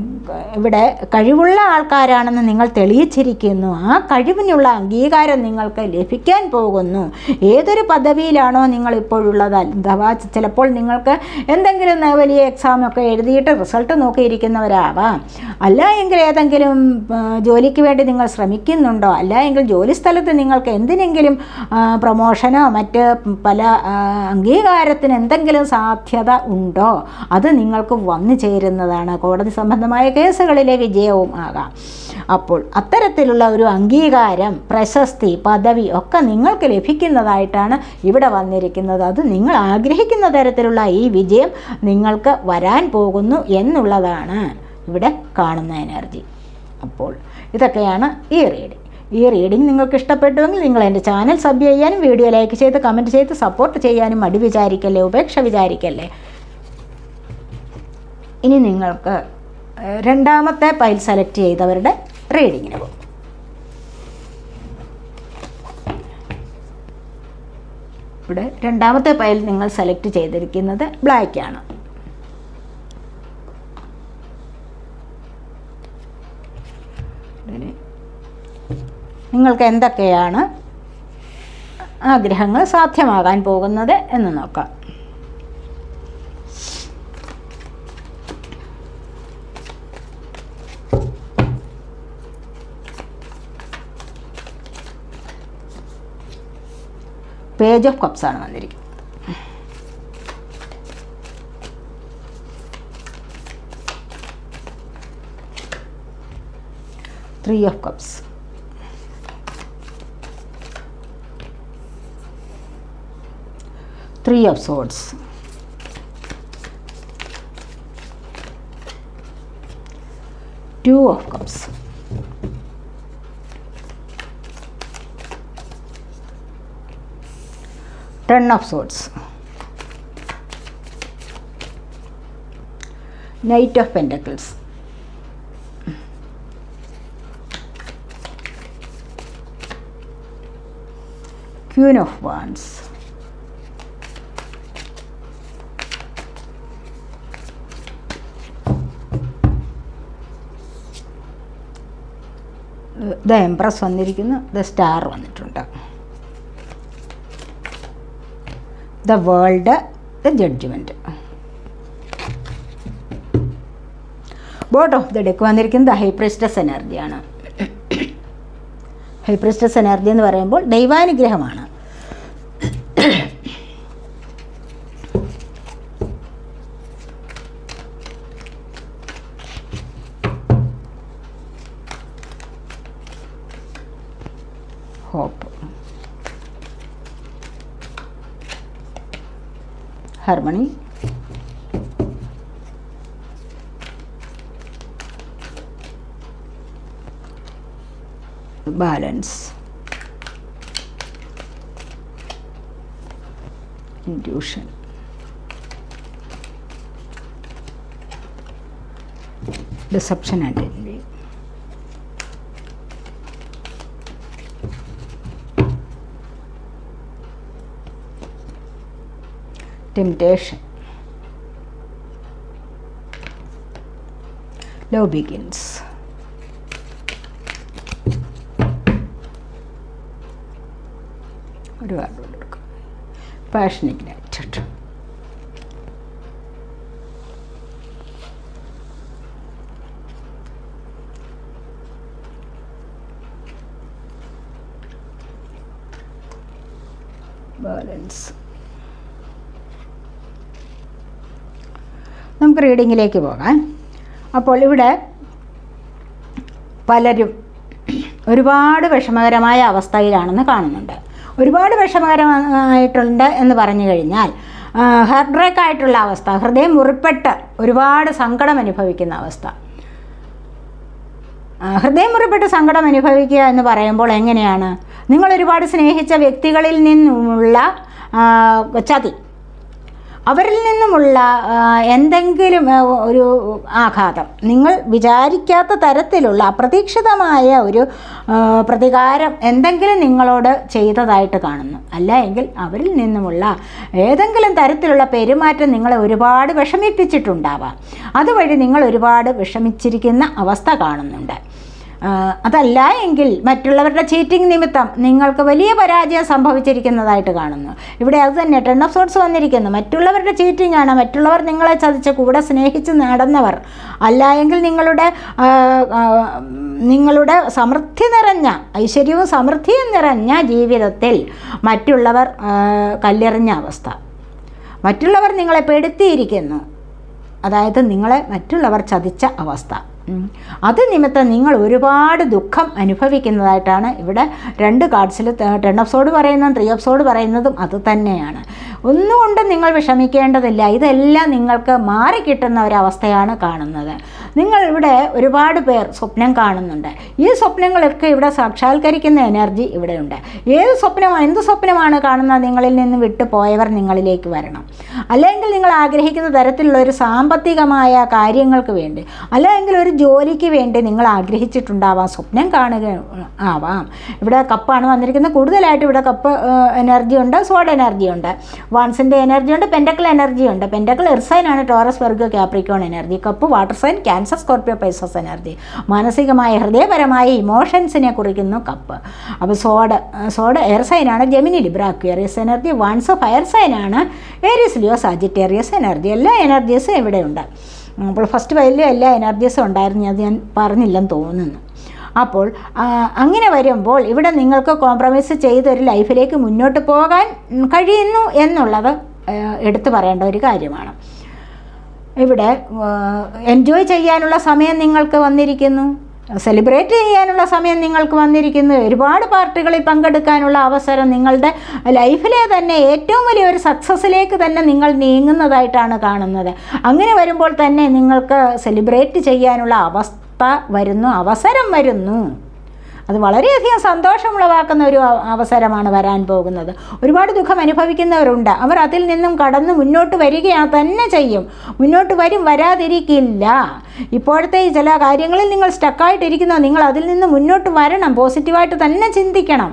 ഇവിടെ കഴിവുള്ള ആൾക്കാരാണെന്ന് നിങ്ങൾ തെളിയിച്ചിരിക്കുന്നു ആ കഴിവിനുള്ള അംഗീകാരം നിങ്ങൾക്ക് ലഭിക്കാൻ പോകുന്നു ഏതൊരു പദവിയിലാണോ നിങ്ങൾ ഇപ്പോഴുള്ളത് അഥവാ ചിലപ്പോൾ നിങ്ങൾക്ക് എന്തെങ്കിലും ന- വലിയ എക്സാമൊക്കെ എഴുതിയിട്ട് റിസൾട്ട് നോക്കിയിരിക്കുന്നവരാവാം അല്ല എങ്കിൽ ഏതെങ്കിലും ആ, ജോലിക്ക് വേണ്ടി നിങ്ങൾ ശ്രമിക്കുന്നുണ്ടോ അല്ല എങ്കിൽ ജോലി സ്ഥലത്ത് നിങ്ങൾക്ക് എന്തിനെങ്കിലും ആ, പ്രൊമോഷനോ മറ്റ് പല ആ, അംഗീകാരത്തിന് എന്തെങ്കിലും സാധ്യത ഉണ്ടോ അത് നിങ്ങൾക്ക് വന്നു ചേരുന്നതാണ് കോടതി സംബന്ധമായ കേസുകളിലെ വിജയവും ആകാം അപ്പോൾ അത്തരത്തിലുള്ള ഒരു അംഗീകാരം പ്രശസ്തി പദവി ഒക്കെ നിങ്ങൾക്ക് ലഭിക്കുന്നതായിട്ടാണ് ഇവിടെ വന്നിരിക്കുന്നത് അത് നിങ്ങൾ ആഗ്രഹിക്കുന്ന തരത്തിലുള്ള ഈ വിജയം നിങ്ങൾക്ക് വരാൻ പോകുന്നു എന്നുള്ളതാണ് ഇവിടെ കാണുന്ന എനർജി അപ്പോൾ ഇതൊക്കെയാണ് ഈ റീഡിംഗ് ഈ റീഡിംഗ് നിങ്ങൾക്ക് ഇഷ്ടപ്പെട്ടുവെങ്കിൽ നിങ്ങൾ എൻ്റെ ചാനൽ സബ് ചെയ്യാനും വീഡിയോ ലൈക്ക് ചെയ്ത് കമൻറ്റ് ചെയ്ത് സപ്പോർട്ട് ചെയ്യാനും മടി വിചാരിക്കല്ലേ ഉപേക്ഷ വിചാരിക്കല്ലേ ഇനി നിങ്ങൾക്ക് ഏഹ്, രണ്ടാമത്തെ പൈൽ സെലക്ട് ചെയ്തവരുടെ റീഡിങ്ങിന് പോകും ഇവിടെ രണ്ടാമത്തെ പൈൽ നിങ്ങൾ സെലക്ട് ചെയ്തിരിക്കുന്നത് ബ്ലാക്ക് ആണ് ഇതിന് നിങ്ങൾക്ക് എന്തൊക്കെയാണ് ആഗ്രഹങ്ങൾ സാധ്യമാകാൻ പോകുന്നത് എന്ന് നോക്കാം പേജ് ഓഫ് കപ്സ് ആണ് വന്നിരിക്കുന്നത് three of cups three of swords two of cups ten of swords knight of pentacles queen of wands the empress വന്നിരിക്കുന്നു ദ സ്റ്റാർ വന്നിട്ടുണ്ട് the world the judgement bottom of the deck വന്നിരിക്കുന്നത് high priestess എനർജിയാണ് high priestess energy എന്ന് പറയുമ്പോൾ ദൈവാനുഗ്രഹമാണ് hope harmony balance intuition deception and envy. temptation love begins ഒരു card കൊടുക്കാം passion ignited balance നമുക്ക് റീഡിങ്ങിലേക്ക് പോകാം അപ്പോൾ ഇവിടെ പലരും ഒരുപാട് വിഷമകരമായ അവസ്ഥയിലാണെന്ന് കാണുന്നുണ്ട് ഒരുപാട് വിഷമകരമായിട്ടുണ്ട് എന്ന് പറഞ്ഞു കഴിഞ്ഞാൽ ഹാർട്ട് ബ്രേക്ക് ആയിട്ടുള്ള അവസ്ഥ ഹൃദയം മുറിപ്പെട്ട് ഒരുപാട് സങ്കടം അനുഭവിക്കുന്ന അവസ്ഥ ആ, ഹൃദയം മുറിപ്പെട്ട് സങ്കടം അനുഭവിക്കുക എന്ന് പറയുമ്പോൾ എങ്ങനെയാണ് നിങ്ങൾ ഒരുപാട് സ്നേഹിച്ച വ്യക്തികളിൽ നിന്നുമുള്ള ആ, ചതി അവരിൽ നിന്നുമുള്ള ആ, എന്തെങ്കിലും ആ, ഒരു ആഘാതം നിങ്ങൾ വിചാരിക്കാത്ത തരത്തിലുള്ള അപ്രതീക്ഷിതമായ ഒരു ആ, പ്രതികാരം എന്തെങ്കിലും നിങ്ങളോട് ചെയ്തതായിട്ട് കാണുന്നു അല്ല എങ്കിൽ അവരിൽ നിന്നുമുള്ള ഏതെങ്കിലും തരത്തിലുള്ള പെരുമാറ്റം നിങ്ങളെ ഒരുപാട് വിഷമിപ്പിച്ചിട്ടുണ്ടാവാം അതുവഴി നിങ്ങൾ ഒരുപാട് വിഷമിച്ചിരിക്കുന്ന അവസ്ഥ കാണുന്നുണ്ട് ആ, അതല്ല എങ്കിൽ മറ്റുള്ളവരുടെ ചീറ്റിംഗ് നിമിത്തം നിങ്ങൾക്ക് വലിയ പരാജയം സംഭവിച്ചിരിക്കുന്നതായിട്ട് കാണുന്നു ഇവിടെ അത് തന്നെ ടെൺ ഓഫ് സോട്സ് വന്നിരിക്കുന്നു മറ്റുള്ളവരുടെ ചീറ്റിംഗ് ആണ് മറ്റുള്ളവർ നിങ്ങളെ ചതിച്ച് കൂടെ സ്നേഹിച്ച് നടന്നവർ അല്ല എങ്കിൽ നിങ്ങളുടെ ആ, ആ, നിങ്ങളുടെ സമൃദ്ധി നിറഞ്ഞ ഐശ്വര്യവും സമൃദ്ധിയും നിറഞ്ഞ ജീവിതത്തിൽ മറ്റുള്ളവർ ആ, കല്ലെറിഞ്ഞ അവസ്ഥ മറ്റുള്ളവർ നിങ്ങളെ പെടുത്തിയിരിക്കുന്നു അതായത് നിങ്ങളെ മറ്റുള്ളവർ ചതിച്ച അവസ്ഥ ഉം. അത് നിമിത്തം നിങ്ങൾ ഒരുപാട് ദുഃഖം അനുഭവിക്കുന്നതായിട്ടാണ് ഇവിടെ രണ്ട് കാർഡ്സിൽ ടെൻ ഓഫ് സോഡ് പറയുന്നതും ത്രീ ഓഫ് സോഡ് പറയുന്നതും അത് തന്നെയാണ് ഒന്നുകൊണ്ടും നിങ്ങൾ വിഷമിക്കേണ്ടതില്ല ഇതെല്ലാം നിങ്ങൾക്ക് മാറിക്കിട്ടുന്ന ഒരവസ്ഥയാണ് കാണുന്നത് നിങ്ങൾ ഇവിടെ ഒരുപാട് പേർ സ്വപ്നം കാണുന്നുണ്ട് ഈ സ്വപ്നങ്ങളൊക്കെ ഇവിടെ സാക്ഷാത്കരിക്കുന്ന എനർജി ഇവിടെയുണ്ട് ഏത് സ്വപ്നമാണ് എന്ത് സ്വപ്നമാണ് കാണുന്നത് നിങ്ങളിൽ നിന്ന് വിട്ടു പോയവർ നിങ്ങളിലേക്ക് വരണം അല്ലെങ്കിൽ നിങ്ങൾ ആഗ്രഹിക്കുന്ന തരത്തിലുള്ള ഒരു സാമ്പത്തികമായ കാര്യങ്ങൾക്ക് വേണ്ടി അല്ലെങ്കിൽ ഒരു ജോലിക്ക് വേണ്ടി നിങ്ങൾ ആഗ്രഹിച്ചിട്ടുണ്ടാവാം സ്വപ്നം കാണുക ആവാം ഇവിടെ കപ്പാണ് വന്നിരിക്കുന്നത് കൂടുതലായിട്ട് ഇവിടെ കപ്പ് എനർജി ഉണ്ട് സോഡ് എനർജി ഉണ്ട് വാൺസിൻ്റെ എനർജി ഉണ്ട് പെൻഡക്കിൾ എനർജി ഉണ്ട് പെൻഡക്കിൾ എർസൈനാണ് Taurus Virgo Capricorn energy cup water sign Cancer Scorpio Pisces energy മാനസികമായ ഹൃദയപരമായ ഇമോഷൻസിനെ കുറിക്കുന്നു കപ്പ് അപ്പോൾ സോഡ് സോഡ് എയർ സൈനാണ് Gemini Libra Aquarius energy wands fire സൈനാണ് ഏരിയസ് ലിയോ സാജിറ്റേറിയസ് എനർജി എല്ലാ എനർജീസും ഇവിടെയുണ്ട് അപ്പോൾ ഫസ്റ്റ് വയലിൽ എല്ലാ എനർജീസും ഉണ്ടായിരുന്നു അത് ഞാൻ പറഞ്ഞില്ലെന്ന് തോന്നുന്നു അപ്പോൾ ആ, അങ്ങനെ വരുമ്പോൾ ഇവിടെ നിങ്ങൾക്ക് കോംപ്രമൈസ് ചെയ്തൊരു ലൈഫിലേക്ക് മുന്നോട്ട് പോകാൻ ഉം, കഴിയുന്നു എന്നുള്ളത് ആ, എടുത്തു പറയേണ്ട ഒരു കാര്യമാണ് ഇവിടെ എൻജോയ് ചെയ്യാനുള്ള സമയം നിങ്ങൾക്ക് വന്നിരിക്കുന്നു സെലിബ്രേറ്റ് ചെയ്യാനുള്ള സമയം നിങ്ങൾക്ക് വന്നിരിക്കുന്നു ഒരുപാട് പാർട്ടികളിൽ പങ്കെടുക്കാനുള്ള അവസരം നിങ്ങളുടെ ലൈഫിലെ തന്നെ ഏറ്റവും വലിയൊരു സക്സസ്സിലേക്ക് തന്നെ നിങ്ങൾ നീങ്ങുന്നതായിട്ടാണ് കാണുന്നത് അങ്ങനെ വരുമ്പോൾ തന്നെ നിങ്ങൾക്ക് സെലിബ്രേറ്റ് ചെയ്യാനുള്ള അവസ്ഥ വരുന്നു അവസരം വരുന്നു അത് വളരെയധികം സന്തോഷമുളവാക്കുന്ന ഒരു അ- അവസരമാണ് വരാൻ പോകുന്നത് ഒരുപാട് ദുഃഖം അനുഭവിക്കുന്നവരുണ്ട് അവർ അതിൽ നിന്നും കടന്ന് മുന്നോട്ട് വരികയാ തന്നെ ചെയ്യും മുന്നോട്ട് വരും വരാതിരിക്കില്ല ഇപ്പോഴത്തെ ഈ ചില കാര്യങ്ങളിൽ നിങ്ങൾ സ്റ്റക്കായിട്ടിരിക്കുന്നോ നിങ്ങൾ അതിൽ നിന്ന് മുന്നോട്ട് വരണം പോസിറ്റീവായിട്ട് തന്നെ ചിന്തിക്കണം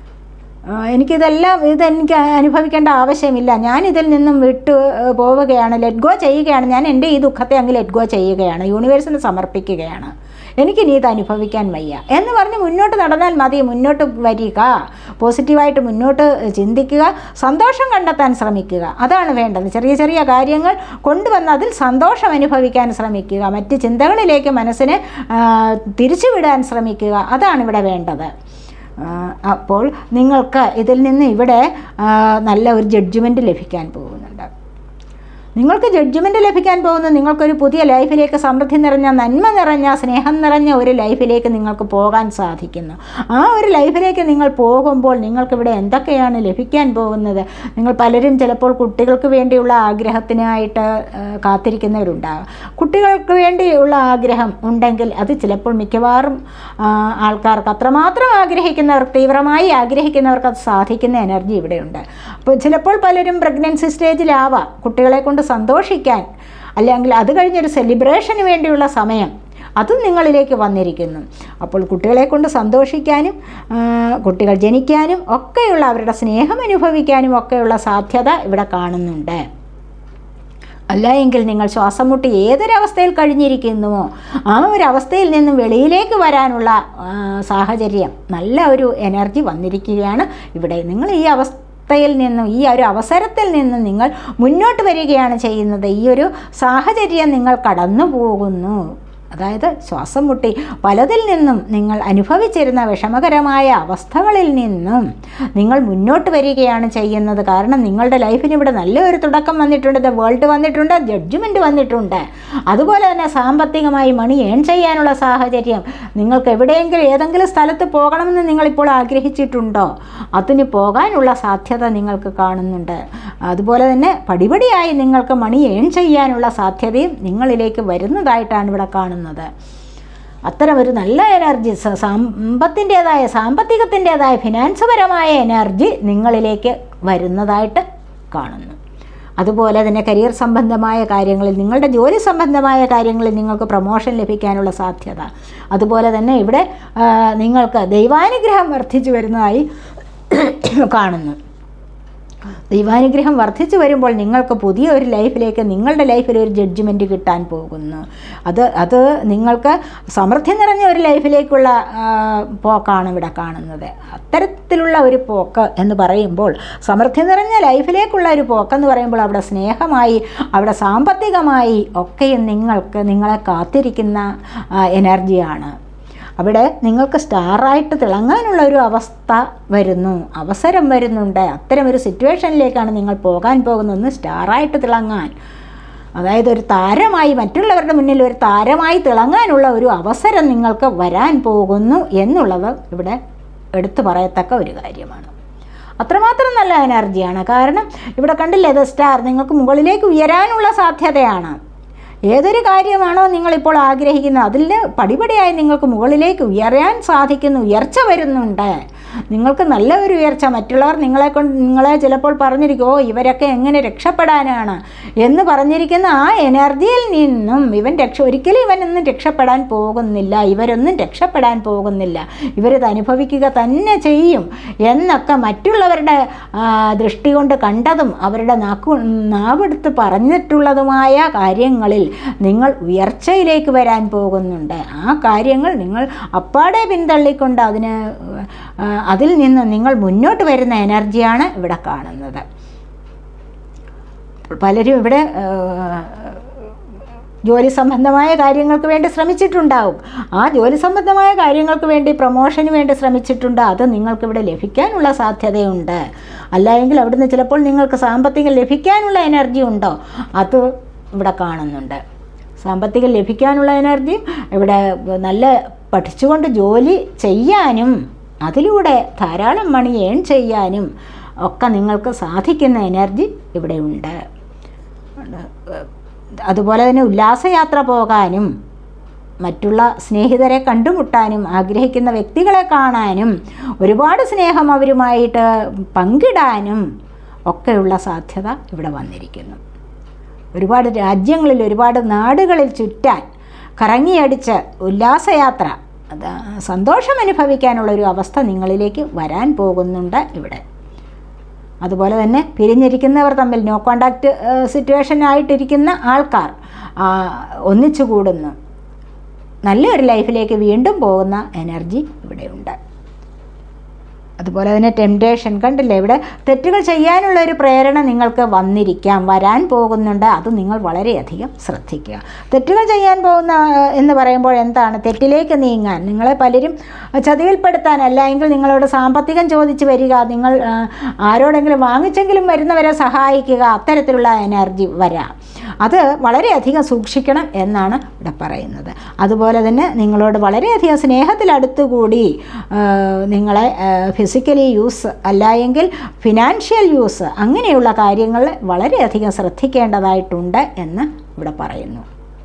ആ, എനിക്കിതെല്ലാം ഇതെനിക്ക് അനുഭവിക്കേണ്ട ആവശ്യമില്ല ഞാൻ ഇതിൽ നിന്നും വിട്ടു ഏഹ്, പോവുകയാണ് ലെറ്റ് ഗോ ചെയ്യുകയാണ് ഞാൻ എൻ്റെ ഈ ദുഃഖത്തെ അങ്ങ് ലെറ്റ് ഗോ ചെയ്യുകയാണ് യൂണിവേഴ്സിന് സമർപ്പിക്കുകയാണ് എനിക്കിനി ഇത് അനുഭവിക്കാൻ വയ്യ എന്ന് പറഞ്ഞ് മുന്നോട്ട് നടന്നാൽ മതി മുന്നോട്ട് വരിക പോസിറ്റീവായിട്ട് മുന്നോട്ട് ചിന്തിക്കുക സന്തോഷം കണ്ടെത്താൻ ശ്രമിക്കുക അതാണ് വേണ്ടത് ചെറിയ ചെറിയ കാര്യങ്ങൾ കൊണ്ടുവന്ന് അതിൽ സന്തോഷം അനുഭവിക്കാൻ ശ്രമിക്കുക മറ്റ് ചിന്തകളിലേക്ക് മനസ്സിനെ ആ, തിരിച്ചുവിടാൻ ശ്രമിക്കുക അതാണ് ഇവിടെ വേണ്ടത് ആ, അപ്പോൾ നിങ്ങൾക്ക് ഇതിൽ നിന്ന് ഇവിടെ ആ, നല്ല ഒരു ജഡ്ജ്മെൻറ്റ് ലഭിക്കാൻ പോകുന്നുണ്ട് നിങ്ങൾക്ക് ജഡ്ജ്മെൻറ്റ് ലഭിക്കാൻ പോകുന്ന നിങ്ങൾക്കൊരു പുതിയ ലൈഫിലേക്ക് സമൃദ്ധി നിറഞ്ഞ നന്മ നിറഞ്ഞ സ്നേഹം നിറഞ്ഞ ഒരു ലൈഫിലേക്ക് നിങ്ങൾക്ക് പോകാൻ സാധിക്കുന്നു ആ ഒരു ലൈഫിലേക്ക് നിങ്ങൾ പോകുമ്പോൾ നിങ്ങൾക്കിവിടെ എന്തൊക്കെയാണ് ലഭിക്കാൻ പോകുന്നത് നിങ്ങൾ പലരും ചിലപ്പോൾ കുട്ടികൾക്ക് വേണ്ടിയുള്ള ആഗ്രഹത്തിനായിട്ട് ആ, കാത്തിരിക്കുന്നവരുണ്ടാകും കുട്ടികൾക്ക് വേണ്ടിയുള്ള ആഗ്രഹം ഉണ്ടെങ്കിൽ അത് ചിലപ്പോൾ മിക്കവാറും ആ, ആൾക്കാർക്ക് അത്രമാത്രം ആഗ്രഹിക്കുന്നവർക്ക് തീവ്രമായി ആഗ്രഹിക്കുന്നവർക്ക് അത് സാധിക്കുന്ന എനർജി ഇവിടെയുണ്ട് അപ്പോൾ ചിലപ്പോൾ പലരും പ്രഗ്നൻസി സ്റ്റേജിലാവാം കുട്ടികളെ കൊണ്ട് സന്തോഷിക്കാൻ അല്ലെങ്കിൽ അത് കഴിഞ്ഞൊരു സെലിബ്രേഷന് വേണ്ടിയുള്ള സമയം അതും നിങ്ങളിലേക്ക് വന്നിരിക്കുന്നു അപ്പോൾ കുട്ടികളെ കൊണ്ട് സന്തോഷിക്കാനും ആ, കുട്ടികൾ ജനിക്കാനും ഒക്കെയുള്ള അവരുടെ സ്നേഹം അനുഭവിക്കാനും ഒക്കെയുള്ള സാധ്യത ഇവിടെ കാണുന്നുണ്ട് അല്ല എങ്കിൽ നിങ്ങൾ ശ്വാസം മുട്ടി ഏതൊരവസ്ഥയിൽ കഴിഞ്ഞിരിക്കുന്നുവോ ആ ഒരു അവസ്ഥയിൽ നിന്നും വെളിയിലേക്ക് വരാനുള്ള ആ, സാഹചര്യം നല്ല ഒരു എനർജി വന്നിരിക്കുകയാണ് ഇവിടെ നിങ്ങൾ ഈ അവസ്ഥയിൽ നിന്നും ഈ ഒരു അവസരത്തിൽ നിന്നും നിങ്ങൾ മുന്നോട്ട് വരികയാണ് ചെയ്യുന്നത് ഈ ഒരു സാഹചര്യം നിങ്ങൾ കടന്നു പോകുന്നു അതായത് ശ്വാസം മുട്ടി പലതിൽ നിന്നും നിങ്ങൾ അനുഭവിച്ചിരുന്ന വിഷമകരമായ അവസ്ഥകളിൽ നിന്നും നിങ്ങൾ മുന്നോട്ട് വരികയാണ് ചെയ്യുന്നത് കാരണം നിങ്ങളുടെ ലൈഫിന് ഇവിടെ നല്ലൊരു തുടക്കം വന്നിട്ടുണ്ട് ദ വേൾഡ് വന്നിട്ടുണ്ട് ജഡ്ജ്മെൻറ്റ് വന്നിട്ടുണ്ട് അതുപോലെ തന്നെ സാമ്പത്തികമായി മണി ഏൺ ചെയ്യാനുള്ള സാഹചര്യം നിങ്ങൾക്ക് എവിടെയെങ്കിലും ഏതെങ്കിലും സ്ഥലത്ത് പോകണമെന്ന് നിങ്ങളിപ്പോൾ ആഗ്രഹിച്ചിട്ടുണ്ടോ അതിന് പോകാനുള്ള സാധ്യത നിങ്ങൾക്ക് കാണുന്നുണ്ട് അതുപോലെ തന്നെ പടിപടിയായി നിങ്ങൾക്ക് മണി ഏൺ ചെയ്യാനുള്ള സാധ്യതയും നിങ്ങളിലേക്ക് വരുന്നതായിട്ടാണ് ഇവിടെ കാണുന്നത് അത്തരം ഒരു നല്ല എനർജി സ- സമ്പത്തിൻ്റേതായ സാമ്പത്തികത്തിൻ്റേതായ ഫിനാൻസ് പരമായ എനർജി നിങ്ങളിലേക്ക് വരുന്നതായിട്ട് കാണുന്നു അതുപോലെ തന്നെ കരിയർ സംബന്ധമായ കാര്യങ്ങളിൽ നിങ്ങളുടെ ജോലി സംബന്ധമായ കാര്യങ്ങളിൽ നിങ്ങൾക്ക് പ്രൊമോഷൻ ലഭിക്കാനുള്ള സാധ്യത അതുപോലെ തന്നെ ഇവിടെ ആ, നിങ്ങൾക്ക് ദൈവാനുഗ്രഹം വർദ്ധിച്ചു വരുന്നതായി കാണുന്നു ദൈവാനുഗ്രഹം വർദ്ധിച്ചു വരുമ്പോൾ നിങ്ങൾക്ക് പുതിയ ഒരു ലൈഫിലേക്ക് നിങ്ങളുടെ ലൈഫിൽ ഒരു ജഡ്ജ്മെൻറ്റ് കിട്ടാൻ പോകുന്നു അത് അത് നിങ്ങൾക്ക് സമൃദ്ധി നിറഞ്ഞ ഒരു ലൈഫിലേക്കുള്ള ആ, പോക്കാണ് ഇവിടെ കാണുന്നത് അത്തരത്തിലുള്ള ഒരു പോക്ക് എന്ന് പറയുമ്പോൾ സമൃദ്ധി നിറഞ്ഞ ലൈഫിലേക്കുള്ള ഒരു പോക്കെന്ന് പറയുമ്പോൾ അവിടെ സ്നേഹമായി അവിടെ സാമ്പത്തികമായി ഒക്കെയും നിങ്ങൾക്ക് നിങ്ങളെ കാത്തിരിക്കുന്ന ആ, എനർജിയാണ് അവിടെ നിങ്ങൾക്ക് സ്റ്റാറായിട്ട് തിളങ്ങാനുള്ള ഒരു അവസ്ഥ വരുന്നു അവസരം വരുന്നുണ്ട് അത്തരം ഒരു സിറ്റുവേഷനിലേക്കാണ് നിങ്ങൾ പോകാൻ പോകുന്നത് സ്റ്റാറായിട്ട് തിളങ്ങാൻ അതായത് ഒരു താരമായി മറ്റുള്ളവരുടെ മുന്നിൽ ഒരു താരമായി തിളങ്ങാനുള്ള ഒരു അവസരം നിങ്ങൾക്ക് വരാൻ പോകുന്നു എന്നുള്ളത് ഇവിടെ എടുത്തു പറയത്തക്ക ഒരു കാര്യമാണ് അത്രമാത്രം നല്ല എനർജിയാണ് കാരണം ഇവിടെ കണ്ടില്ലേ ഇത് സ്റ്റാർ നിങ്ങൾക്ക് മുകളിലേക്ക് ഉയരാനുള്ള സാധ്യതയാണ് ഏതൊരു കാര്യമാണോ നിങ്ങളിപ്പോൾ ആഗ്രഹിക്കുന്നത് അതിൽ പടിപടിയായി നിങ്ങൾക്ക് മുകളിലേക്ക് ഉയരാൻ സാധിക്കുന്നു ഉയർച്ച വരുന്നുണ്ട് നിങ്ങൾക്ക് നല്ല ഒരു ഉയർച്ച മറ്റുള്ളവർ നിങ്ങളെ കൊണ്ട് നിങ്ങളെ ചിലപ്പോൾ പറഞ്ഞിരിക്കും ഓ ഇവരൊക്കെ എങ്ങനെ രക്ഷപ്പെടാനാണ് എന്ന് പറഞ്ഞിരിക്കുന്ന ആ എനർജിയിൽ നിന്നും ഇവൻ രക്ഷ ഒരിക്കലും ഇവനൊന്നും രക്ഷപ്പെടാൻ പോകുന്നില്ല ഇവരൊന്നും രക്ഷപ്പെടാൻ പോകുന്നില്ല ഇവരിത് അനുഭവിക്കുക തന്നെ ചെയ്യും എന്നൊക്കെ മറ്റുള്ളവരുടെ ആ, ദൃഷ്ടി കൊണ്ട് കണ്ടതും അവരുടെ നാക്കു നാവെടുത്ത് പറഞ്ഞിട്ടുള്ളതുമായ കാര്യങ്ങളിൽ നിങ്ങൾ ഉയർച്ചയിലേക്ക് വരാൻ പോകുന്നുണ്ട് ആ കാര്യങ്ങൾ നിങ്ങൾ അപ്പാടെ പിന്തള്ളിക്കൊണ്ട് അതിന് ആ, അതിൽ നിന്ന് നിങ്ങൾ മുന്നോട്ട് വരുന്ന എനർജിയാണ് ഇവിടെ കാണുന്നത് പലരും ഇവിടെ ആ, ജോലി സംബന്ധമായ കാര്യങ്ങൾക്ക് വേണ്ടി ശ്രമിച്ചിട്ടുണ്ടാവും ആ ജോലി സംബന്ധമായ കാര്യങ്ങൾക്ക് വേണ്ടി പ്രൊമോഷന് വേണ്ടി ശ്രമിച്ചിട്ടുണ്ട് അത് നിങ്ങൾക്കിവിടെ ലഭിക്കാനുള്ള സാധ്യതയുണ്ട് അല്ല എങ്കിൽ അവിടുന്ന് ചിലപ്പോൾ നിങ്ങൾക്ക് സാമ്പത്തികം ലഭിക്കാനുള്ള എനർജി ഉണ്ടോ അത് ഇവിടെ കാണുന്നുണ്ട് സാമ്പത്തികം ലഭിക്കാനുള്ള എനർജി ഇവിടെ നല്ല പഠിച്ചുകൊണ്ട് ജോലി ചെയ്യാനും അതിലൂടെ ധാരാളം മണി ഏൺ ചെയ്യാനും ഒക്കെ നിങ്ങൾക്ക് സാധിക്കുന്ന എനർജി ഇവിടെ ഉണ്ട് അതുപോലെ തന്നെ ഉല്ലാസയാത്ര പോകാനും മറ്റുള്ള സ്നേഹിതരെ കണ്ടുമുട്ടാനും ആഗ്രഹിക്കുന്ന വ്യക്തികളെ കാണാനും ഒരുപാട് സ്നേഹം അവരുമായിട്ട് പങ്കിടാനും ഒക്കെയുള്ള സാധ്യത ഇവിടെ വന്നിരിക്കുന്നു ഒരുപാട് രാജ്യങ്ങളിൽ ഒരുപാട് നാടുകളിൽ ചുറ്റാൻ കറങ്ങിയടിച്ച് ഉല്ലാസയാത്ര അത് സന്തോഷം അനുഭവിക്കാനുള്ള ഒരു അവസ്ഥ നിങ്ങളിലേക്ക് വരാൻ പോകുന്നുണ്ട് ഇവിടെ അതുപോലെ തന്നെ പിരിഞ്ഞിരിക്കുന്നവർ തമ്മിൽ നോ കോണ്ടാക്റ്റ് സിറ്റുവേഷൻ ആയിട്ടിരിക്കുന്ന ആൾക്കാർ ആ, ഒന്നിച്ചു കൂടുന്നു നല്ലൊരു ലൈഫിലേക്ക് വീണ്ടും പോകുന്ന എനർജി ഇവിടെയുണ്ട് അതുപോലെ തന്നെ ടെംപ്ടേഷൻ കണ്ടില്ലേ ഇവിടെ തെറ്റുകൾ ചെയ്യാനുള്ള ഒരു പ്രേരണ നിങ്ങൾക്ക് വന്നിരിക്കാം വരാൻ പോകുന്നുണ്ട് അത് നിങ്ങൾ വളരെയധികം ശ്രദ്ധിക്കുക തെറ്റുകൾ ചെയ്യാൻ പോകുന്ന ആ, എന്ന് പറയുമ്പോൾ എന്താണ് തെറ്റിലേക്ക് നീങ്ങാൻ നിങ്ങളെ പലരും ചതിയിൽപ്പെടുത്താൻ അല്ല എങ്കിൽ നിങ്ങളോട് സാമ്പത്തികം ചോദിച്ച് വരിക നിങ്ങൾ ആ, ആരോടെങ്കിലും വാങ്ങിച്ചെങ്കിലും വരുന്നവരെ സഹായിക്കുക അത്തരത്തിലുള്ള എനർജി വരാം അത് വളരെയധികം സൂക്ഷിക്കണം എന്നാണ് ഇവിടെ പറയുന്നത് അതുപോലെ തന്നെ നിങ്ങളോട് വളരെയധികം സ്നേഹത്തിലടുത്തുകൂടി ആ, നിങ്ങളെ ഫിസിക്കലി യൂസ് അല്ല എങ്കിൽ ഫിനാൻഷ്യൽ യൂസ് അങ്ങനെയുള്ള കാര്യങ്ങൾ വളരെയധികം ശ്രദ്ധിക്കേണ്ടതായിട്ടുണ്ട് എന്ന് ഇവിടെ പറയുന്നു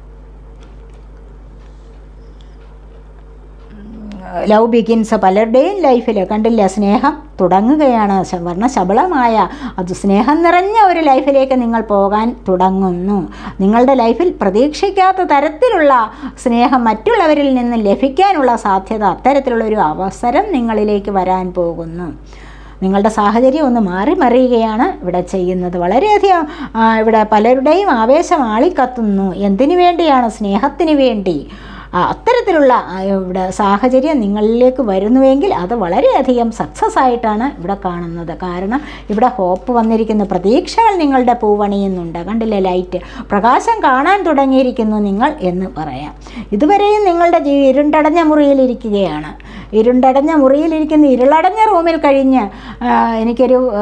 ലവ് ബിഗിൻസ് പലരുടെയും ലൈഫിൽ കണ്ടില്ല സ്നേഹം തുടങ്ങുകയാണ് ശ- വർണ്ണശബളമായ അത് സ്നേഹം നിറഞ്ഞ ഒരു ലൈഫിലേക്ക് നിങ്ങൾ പോകാൻ തുടങ്ങുന്നു നിങ്ങളുടെ ലൈഫിൽ പ്രതീക്ഷിക്കാത്ത തരത്തിലുള്ള സ്നേഹം മറ്റുള്ളവരിൽ നിന്ന് ലഭിക്കാനുള്ള സാധ്യത അത്തരത്തിലുള്ള ഒരു അവസരം നിങ്ങളിലേക്ക് വരാൻ പോകുന്നു നിങ്ങളുടെ സാഹചര്യം ഒന്ന് മാറി മറിയുകയാണ് ഇവിടെ ചെയ്യുന്നത് വളരെയധികം ആ, ഇവിടെ പലരുടെയും ആവേശം ആളിക്കത്തുന്നു എന്തിനു വേണ്ടിയാണ് സ്നേഹത്തിന് വേണ്ടി ആ, അത്തരത്തിലുള്ള ആ, ഇവിടെ സാഹചര്യം നിങ്ങളിലേക്ക് വരുന്നുവെങ്കിൽ അത് വളരെയധികം സക്സസ് ആയിട്ടാണ് ഇവിടെ കാണുന്നത് കാരണം ഇവിടെ ഹോപ്പ് വന്നിരിക്കുന്ന പ്രതീക്ഷകൾ നിങ്ങളുടെ പൂവണിയുന്നുണ്ട് കണ്ടില്ലേ ലൈറ്റ് പ്രകാശം കാണാൻ തുടങ്ങിയിരിക്കുന്നു നിങ്ങൾ എന്ന് പറയാം ഇതുവരെയും നിങ്ങളുടെ ജീ ഇരുണ്ടടഞ്ഞ മുറിയിലിരിക്കുകയാണ് ഇരുണ്ടടഞ്ഞ മുറിയിലിരിക്കുന്ന ഇരുളടഞ്ഞ റൂമിൽ കഴിഞ്ഞ് ആ, എനിക്കൊരു ആ,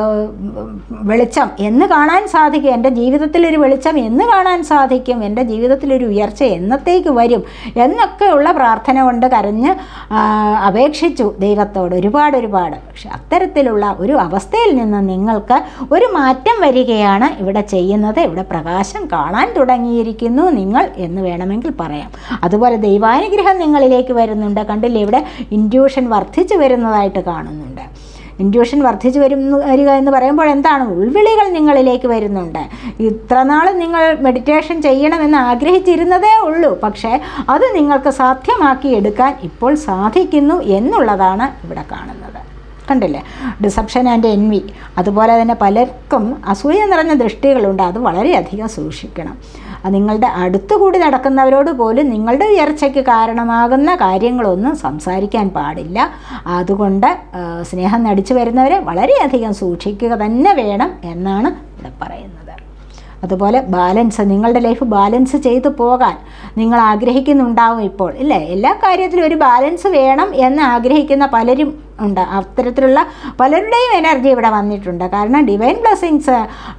വെളിച്ചം എന്ന് കാണാൻ സാധിക്കും എൻ്റെ ജീവിതത്തിലൊരു വെളിച്ചം എന്ന് കാണാൻ സാധിക്കും എൻ്റെ ജീവിതത്തിലൊരു ഉയർച്ച എന്നത്തേക്ക് വരും എന്നൊക്കെയുള്ള പ്രാർത്ഥന കൊണ്ട് കരഞ്ഞ് ആ, അപേക്ഷിച്ചു ദൈവത്തോട് ഒരുപാട് ഒരുപാട് പക്ഷെ അത്തരത്തിലുള്ള ഒരു അവസ്ഥയിൽ നിന്ന് നിങ്ങൾക്ക് ഒരു മാറ്റം വരികയാണ് ഇവിടെ ചെയ്യുന്നത് ഇവിടെ പ്രകാശം കാണാൻ തുടങ്ങിയിരിക്കുന്നു നിങ്ങൾ എന്ന് വേണമെങ്കിൽ പറയാം അതുപോലെ ദൈവാനുഗ്രഹം നിങ്ങളിലേക്ക് വരുന്നുണ്ട് കണ്ടില്ലേ ഇവിടെ ഇൻഡ്യൂഷൻ വർദ്ധിച്ചു വരുന്നതായിട്ട് കാണുന്നുണ്ട് ഇൻഡ്യൂഷൻ വർദ്ധിച്ചു വരുന്നു വരിക എന്ന് പറയുമ്പോൾ എന്താണ് ഉൾവിളികൾ നിങ്ങളിലേക്ക് വരുന്നുണ്ട് ഇത്ര നാൾ നിങ്ങൾ മെഡിറ്റേഷൻ ചെയ്യണമെന്ന് ആഗ്രഹിച്ചിരുന്നതേ ഉള്ളൂ പക്ഷേ അത് നിങ്ങൾക്ക് സാധ്യമാക്കി എടുക്കാൻ ഇപ്പോൾ സാധിക്കുന്നു എന്നുള്ളതാണ് ഇവിടെ കാണുന്നത് കണ്ടില്ലേ ഡിസപ്ഷൻ ആൻഡ് എൻവി അതുപോലെ തന്നെ പലർക്കും അസൂയ നിറഞ്ഞ ദൃഷ്ടികളുണ്ട് അത് വളരെയധികം സൂക്ഷിക്കണം അത് നിങ്ങളുടെ അടുത്തുകൂടി നടക്കുന്നവരോട് പോലും നിങ്ങളുടെ ഉയർച്ചയ്ക്ക് കാരണമാകുന്ന കാര്യങ്ങളൊന്നും സംസാരിക്കാൻ പാടില്ല അതുകൊണ്ട് ആ, സ്നേഹം നടിച്ചു വരുന്നവരെ വളരെയധികം സൂക്ഷിക്കുക തന്നെ വേണം എന്നാണ് ഇവിടെ പറയുന്നത് അതുപോലെ ബാലൻസ് നിങ്ങളുടെ ലൈഫ് ബാലൻസ് ചെയ്തു പോകാൻ നിങ്ങൾ ആഗ്രഹിക്കുന്നുണ്ടാവും ഇപ്പോൾ ഇല്ലേ എല്ലാ കാര്യത്തിലും ഒരു ബാലൻസ് വേണം എന്ന് ആഗ്രഹിക്കുന്ന പലരും ഉണ്ട് അത്തരത്തിലുള്ള പലരുടെയും എനർജി ഇവിടെ വന്നിട്ടുണ്ട് കാരണം ഡിവൈൻ ബ്ലെസ്സിങ്സ്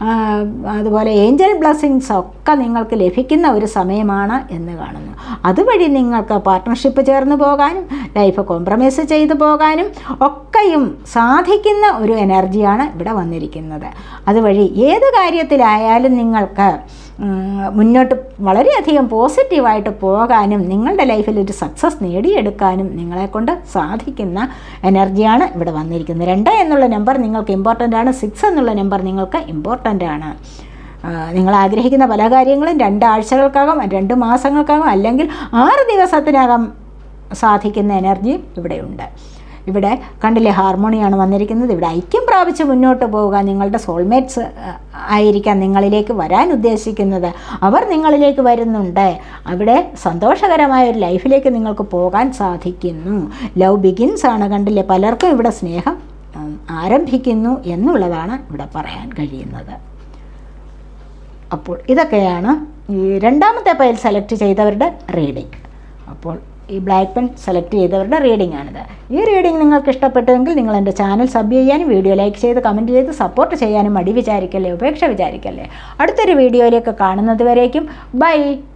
അതുപോലെ ഏഞ്ചൽ ബ്ലെസ്സിങ്സ് ഒക്കെ നിങ്ങൾക്ക് ലഭിക്കുന്ന ഒരു സമയമാണ് എന്ന് കാണുന്നു അതുവഴി നിങ്ങൾക്ക് പാർട്ട്ണർഷിപ്പ് ചേർന്ന് പോകാനും ലൈഫ് കോംപ്രമൈസ് ചെയ്തു പോകാനും ഒക്കെയും സാധിക്കുന്ന ഒരു എനർജിയാണ് ഇവിടെ വന്നിരിക്കുന്നത് അതുവഴി ഏത് കാര്യത്തിലായാലും നിങ്ങൾക്ക് ഉം, മുന്നോട്ട് വളരെയധികം പോസിറ്റീവായിട്ട് പോകാനും നിങ്ങളുടെ ലൈഫിൽ ഒരു സക്സസ് നേടിയെടുക്കാനും നിങ്ങളെക്കൊണ്ട് സാധിക്കുന്ന എനർജിയാണ് ഇവിടെ വന്നിരിക്കുന്നത് രണ്ട് എന്നുള്ള നമ്പർ നിങ്ങൾക്ക് ഇമ്പോർട്ടൻ്റ് ആണ് സിക്സ് എന്നുള്ള നമ്പർ നിങ്ങൾക്ക് ഇമ്പോർട്ടൻ്റ് ആണ് ആ, നിങ്ങൾ ആഗ്രഹിക്കുന്ന പല കാര്യങ്ങളും രണ്ടാഴ്ചകൾക്കകം രണ്ട് മാസങ്ങൾക്കകം അല്ലെങ്കിൽ ആറ് ദിവസത്തിനകം സാധിക്കുന്ന എനർജിയും ഇവിടെയുണ്ട് ഇവിടെ കണ്ടില്ലേ ഹാർമോണിയാണ് വന്നിരിക്കുന്നത് ഇവിടെ ഐക്യം പ്രാപിച്ച് മുന്നോട്ട് പോവുക നിങ്ങളുടെ സോൾമേറ്റ്സ് ആയിരിക്കാം നിങ്ങളിലേക്ക് വരാൻ ഉദ്ദേശിക്കുന്നത് അവർ നിങ്ങളിലേക്ക് വരുന്നുണ്ട് അവിടെ സന്തോഷകരമായ ഒരു ലൈഫിലേക്ക് നിങ്ങൾക്ക് പോകാൻ സാധിക്കുന്നു ലവ് ബിഗിൻസ് ആണ് കണ്ടില്ലേ പലർക്കും ഇവിടെ സ്നേഹം ഉം, ആരംഭിക്കുന്നു എന്നുള്ളതാണ് ഇവിടെ പറയാൻ കഴിയുന്നത് അപ്പോൾ ഇതൊക്കെയാണ് ഈ രണ്ടാമത്തെ പൈൽ സെലക്ട് ചെയ്തവരുടെ റീഡിംഗ് അപ്പോൾ ഈ ബ്ലാക്ക് പെൻ സെലക്ട് ചെയ്തവരുടെ റീഡിംഗ് ആണിത് ഈ റീഡിംഗ് നിങ്ങൾക്ക് ഇഷ്ടപ്പെട്ടുവെങ്കിൽ നിങ്ങൾ എൻ്റെ ചാനൽ സബ് ചെയ്യാനും വീഡിയോ ലൈക്ക് ചെയ്ത് കമൻറ്റ് ചെയ്ത് സപ്പോർട്ട് ചെയ്യാനും മടി വിചാരിക്കല്ലേ ഉപേക്ഷ വിചാരിക്കല്ലേ അടുത്തൊരു വീഡിയോയിലേക്ക് കാണുന്നത് വരേക്കും ബൈ